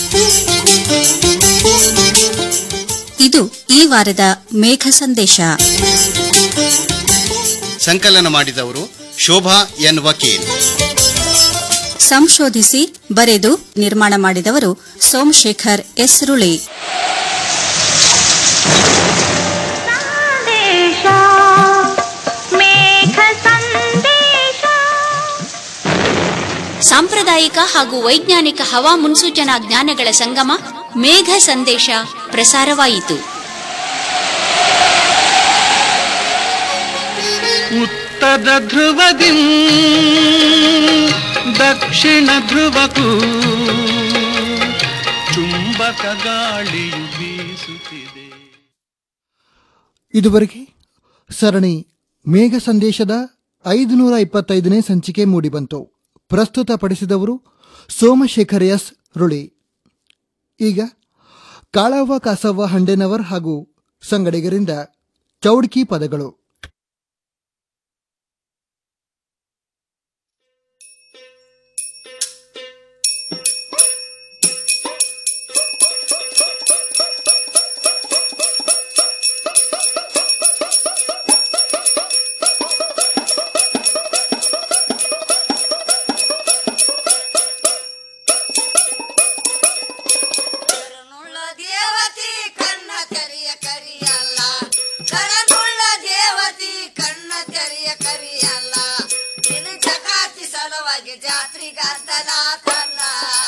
ಇದು ಈ ವಾರದ ಮೇಘ ಸಂದೇಶ ಸಂಕಲನ ಮಾಡಿದವರು ಶೋಭಾ ಎನ್ ವಕೀಲ್ ಸಂಶೋಧಿಸಿ ಬರೆದು ನಿರ್ಮಾಣ ಮಾಡಿದವರು ಸೋಮಶೇಖರ್ ಎಸ್ರುಳಿ ಸಾಂಪ್ರದಾಯಿಕ ಹಾಗೂ ವೈಜ್ಞಾನಿಕ ಹವಾ ಮುನ್ಸೂಚನಾ ಜ್ಞಾನಗಳ ಸಂಗಮ ಮೇಘ ಸಂದೇಶ ಪ್ರಸಾರವಾಯಿತು ಉತ್ತರ ಧ್ರುವದಿ ದಕ್ಷಿಣ ಧ್ರುವಕ್ಕೂ ಚುಂಬಕ ಗಾಳಿಯು ಬೀಸುತ್ತಿದೆ ಇದುವರೆಗೆ ಸರಣಿ ಮೇಘ ಸಂದೇಶದ ಐದುನೂರ ಇಪ್ಪತ್ತೈದನೇ ಸಂಚಿಕೆ ಮೂಡಿಬಂತು ಪ್ರಸ್ತುತಪಡಿಸಿದವರು ಸೋಮಶೇಖರ್ ಎಸ್ ರುಳಿ ಈಗ ಕಾಳವ್ವ ಕಾಸವ್ವ ಹಂಡೆನವರ್ ಹಾಗೂ ಸಂಗಡಿಗರಿಂದ ಚೌಡ್ಕಿ ಪದಗಳು ದೇವತಿ ಕಣ್ಣ ತೆರೆಯ ಕರಿಯಲ್ಲ ಕರನುಳ್ಳ ದೇವತಿ ಕಣ್ಣ ತೆರೆಯ ಕರಿಯಲ್ಲ ನಿನ್ನ ಜಗಾತಿ ಸಲುವಾಗಿ ಜಾತ್ರಿ ಗದ್ದಲ ತಲ್ಲ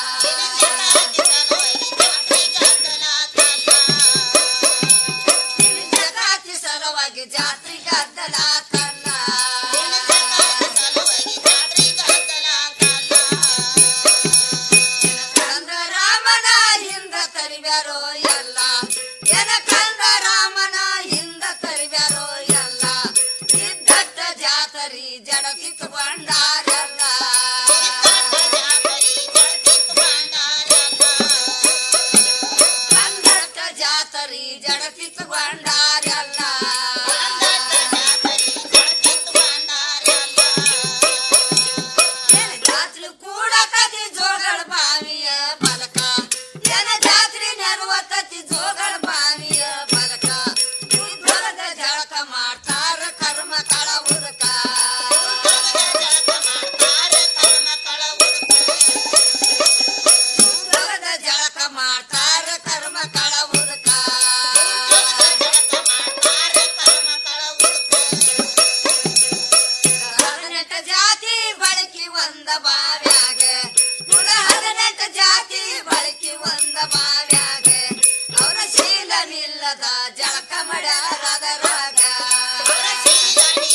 ನಿನ್ನ ಜಗಾತಿ ಸಲುವಾಗಿ ಜಾತ್ರಿ ಗದ್ದಲ ತಲ್ಲ ಕಂದ ರಾಮನ ಹಿಂದ ತರಿಬ್ಯಾರೋ ಎಲ್ಲ ಎನ ಕಂದ ರಾಮನ ಹಿಂದ ತರಿಬ್ಯಾರೋ ಎಲ್ಲ ಇದ್ದಟ್ಟ ಜಾತರಿ ಜಡತಿ ತಗೊಂಡಾರಲ್ಲ ಕಂದಟ್ಟ ಜಾತರಿ ಜಡತಿ ತಗೊಂಡಾರಲ್ಲ ಎನ ಜಾತ್ರೆ ಕೂಡ ಕದಿ ಜೋಗಳ ಬಾವಿಯ ಬಲಕ ಎನ ಜಾತ್ರೆ ನೆರವತ್ತತಿ ಜೋಗಳ ಬಾವಿಯ ಬಲಕ ಉದ್ಭವದ ಜಳಕ ಮಾಡ್ತಾರ ಕರ್ಮ ಕಳ ಉದಕ ಉದ್ಭವದ ಜಳಕ ಮಾಡ್ತಾರ ಕರ್ಮ ಕಳ ಉದಕ ಹದಿನೆಂಟು ಜಾತಿ ಬಳಕೆ ಒಂದ ಬಾವ್ಯಾಗ ಕುಲ ಹದಿನೆಂಟು ಜಾತಿ ಬಳಕೆ ಒಂದ ಬಾವ್ಯಾಗ ಅವರ ಶೀಲ ನಿಲ್ಲದ ಜಳಕ ಮಾಡ್ಯಾರದರಾಗ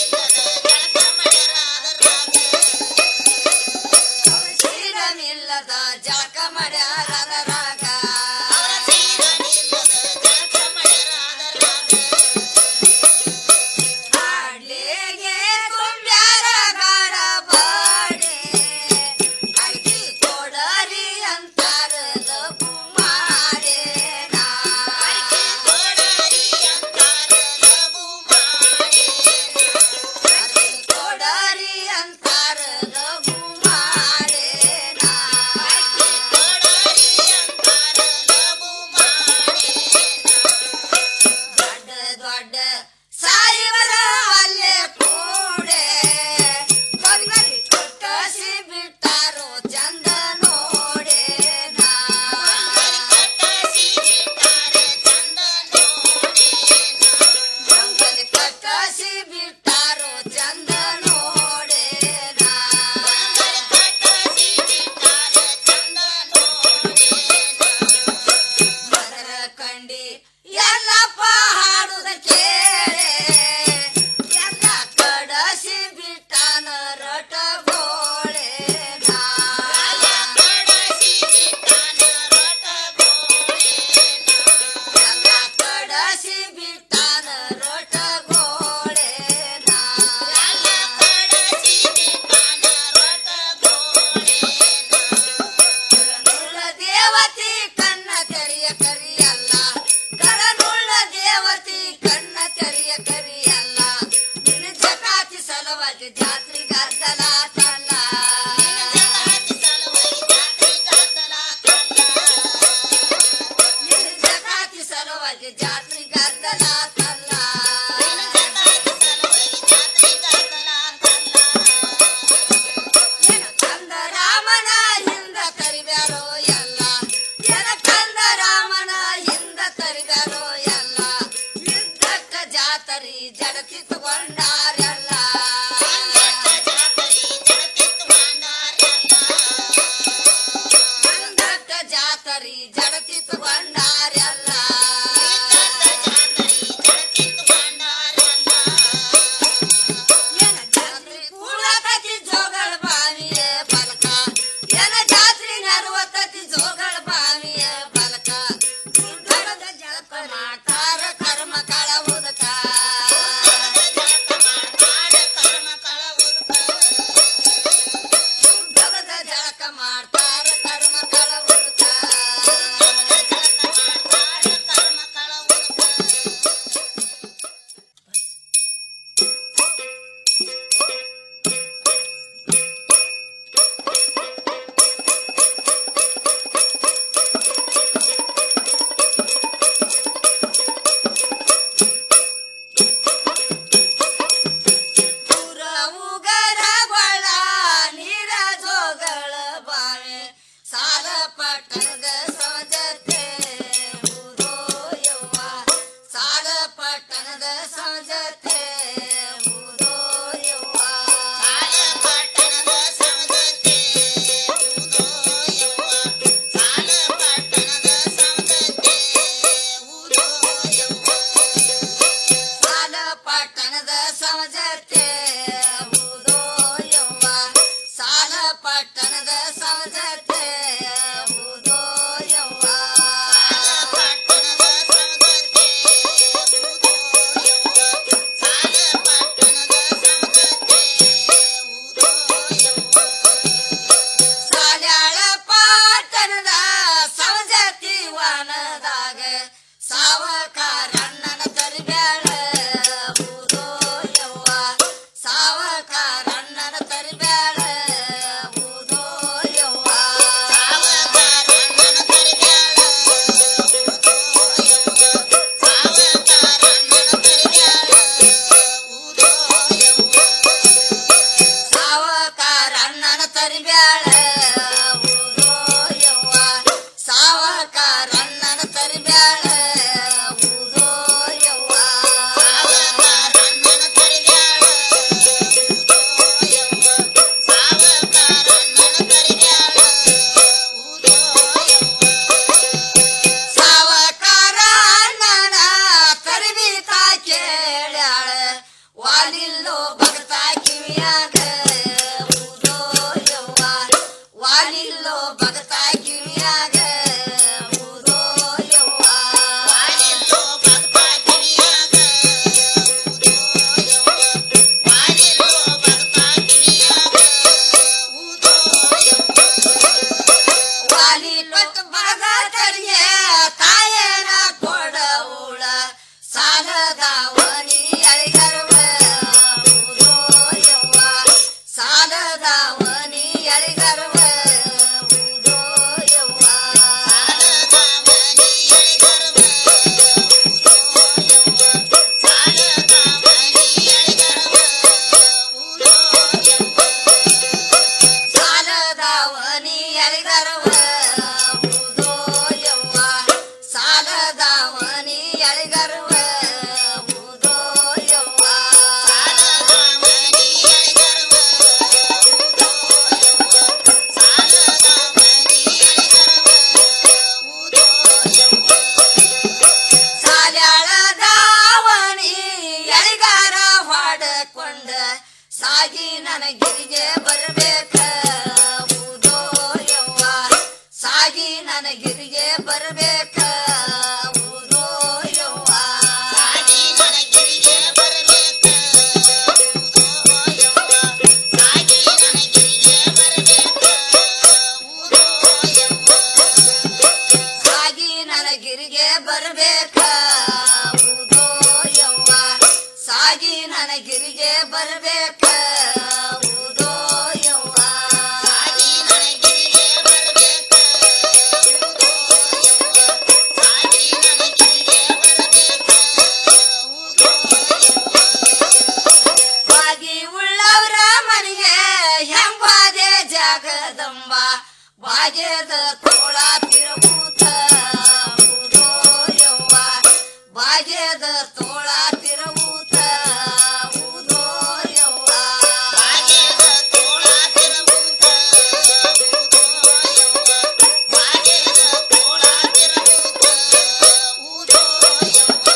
ಬಾಗ್ಯದ ತೋಳ ತಿರುವುತ ಊದೋ ಯವ್ವ ಬಾಗ್ಯದ ತೋಳ ತಿರುವುತ ಊದೋ ಯವ್ವ ಬಾಗ್ಯದ ತೋಳ ತಿರುವುತ ಊದೋ ಯವ್ವ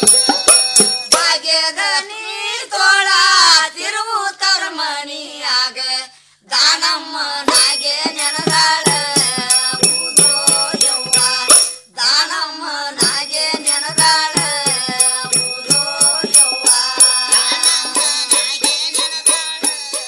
ಭಾಗ್ಯದ ನೀರ್ ತೋಳ ತಿರುವುತರ ಮಣಿಯಾಗ ದಾನಮ್ಮನಾಗೆ ನೆನದಾಳ ಊದೋ ಯವ್ವ ದಾನಮ್ಮನಾಗೆ ನೆನದಾಳ ಊದೋ ಯವ್ವ ದಾನಮ್ಮನಾಗೆ ನೆನದಾಳ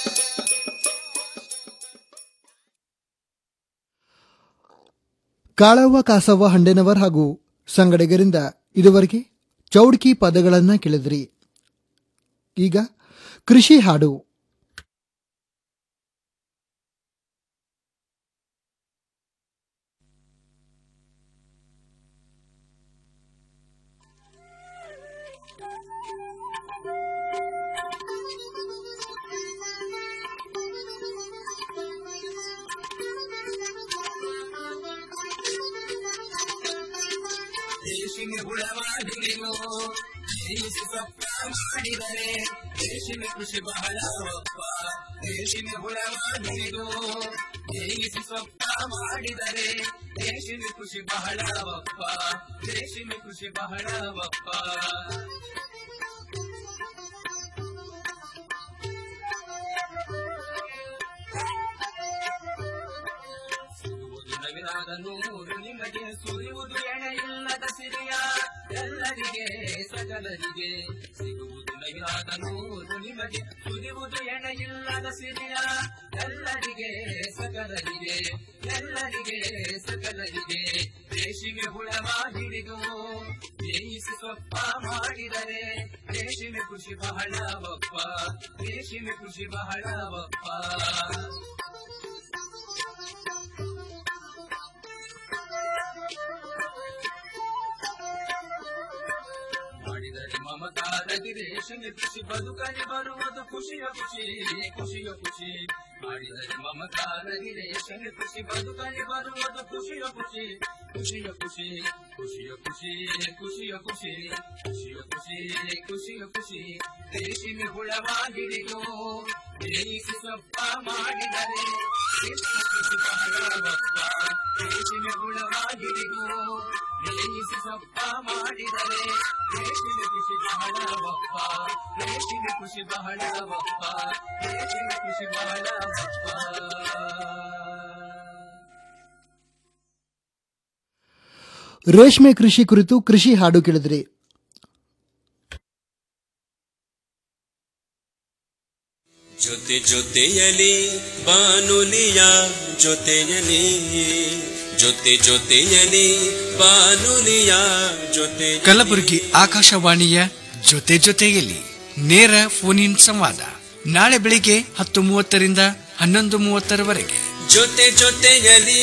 ಕಾಳವ್ವ ಕಾಸವ್ವ ಹಂಡೆನವರ್ ಹಾಗೂ ಸಂಗಡಿಗರಿಂದ ಇದುವರೆಗೆ ಚೌಡ್ಕಿ ಪದಗಳನ್ನ ಕೇಳಿದ್ರಿ ಈಗ ಕೃಷಿ ಹಾಡು ರೇಷ್ಮೆ ಹುಳವಾಗಿರಿನು ಜೀವಿಸಿ ಸೊಪ್ಪ ಮಾಡಿದರೆ ರೇಷ್ಮೆ ಕೃಷಿ ಬಹಳ ಒಪ್ಪ ರೇಷ್ಮೆ ಹುಳವಾಗಿರಿನು ಜೀವಿಸಿ ಸೊಪ್ಪ ಮಾಡಿದರೆ ರೇಷ್ಮೆ ಕೃಷಿ ಬಹಳ ಒಪ್ಪ ರೇಷ್ಮೆ ಕೃಷಿ ಬಹಳ ಒಪ್ಪ ಸುರಿಯುವುದು ನವಿರಾದ ನೂರು ನಿಮಗೆ ಸುರಿಯುವುದು ಎಣೆಯಿಲ್ಲದ ಸಿರಿಯ ಎಲ್ಲರಿಗೆ ಸಕಲರಿಗೆ ಸಿಗುವುದು ನವಿರಾದ ನೂರು ನಿಮಗೆ ಸುರಿಯುವುದು ಎಣೆಯಿಲ್ಲದ ಸಿರಿಯ ಎಲ್ಲರಿಗೆ ಸಕಲರಿಗೆ ಎಲ್ಲರಿಗೆ ಸಕಲರಿಗೆ ರೇಷ್ಮೆ ಹುಳವ ಹಿಡಿದು ಬೇಯಿಸಿ ಸೊಪ್ಪ ಮಾಡಿದರೆ ರೇಷ್ಮೆ ಕೃಷಿ ಬಹಳ ಒಪ್ಪ ರೇಷ್ಮೆ ಕೃಷಿ ಬಹಳ ಒಪ್ಪ ಮಾಡಿದರೆ ಮಮತಾರದಿ ರೇಷಮೆ ಕೃಷಿ ಬದುಕಲಿ ಬರುವುದು ಖುಷಿಯ ಖುಷಿ ಖುಷಿಯ ಖುಷಿ ಮಾಡಿದರೆ ಮಮತಾರದಿ ರೇಷಮೆ ಕೃಷಿ ಬದುಕಲಿ ಬರುವುದು ಖುಷಿಯ ಖುಷಿ ಖುಷಿಯ ಖುಷಿ ಖುಷಿಯ ಖುಷಿ ಖುಷಿಯ ಖುಷಿ ಖುಷಿಯ ಖುಷಿ ಖುಷಿಯ ಖುಷಿ ರೇಷಮೆ ಹುಳವಾಗಿರಿದು ಬೇಯಿಸಿ ಸೊಪ್ಪ ಮಾಡಿದರೆ ರೇಷ್ಮೆ ಕೃಷಿ ಬಹಳ ಒಪ್ಪ ರೇಷಮೆ ಹುಳವಾಗಿರಿದು ಬೇಯಿಸಿ ಸೊಪ್ಪ ಮಾಡಿದರೆ ರೇಷ್ಮೆ ಕೃಷಿ ಬಹಳ ಒಪ್ಪ ರೇಷ್ಮೆ ಕೃಷಿ ಬಹಳ ಒಪ್ಪ ರೇಷ್ಮೆ ಕೃಷಿ ಬಹಳ ಒಪ್ಪ ರೇಷ್ಮೆ ಕೃಷಿ ಕುರಿತು ಕೃಷಿ ಹಾಡು ಕೇಳಿದ್ರಿ ಜೊತೆ ಜೊತೆಯಲಿ ಬಾನುಲಿಯ ಜೊತೆಯಲಿ ಜೊತೆ ಜೊತೆಯಲಿ ಬಾನುಲಿಯ ಜೊತೆ ಕಲಬುರಗಿ ಆಕಾಶವಾಣಿಯ ಜೊತೆ ಜೊತೆಯಲ್ಲಿ ನೇರ ಫೋನ್ ಇನ್ ಸಂವಾದ ನಾಳೆ ಬೆಳಿಗ್ಗೆ ಹತ್ತು ಮೂವತ್ತರಿಂದ ಹನ್ನೊಂದು ಮೂವತ್ತರವರೆಗೆ ಜೊತೆ ಜೊತೆಯಲಿ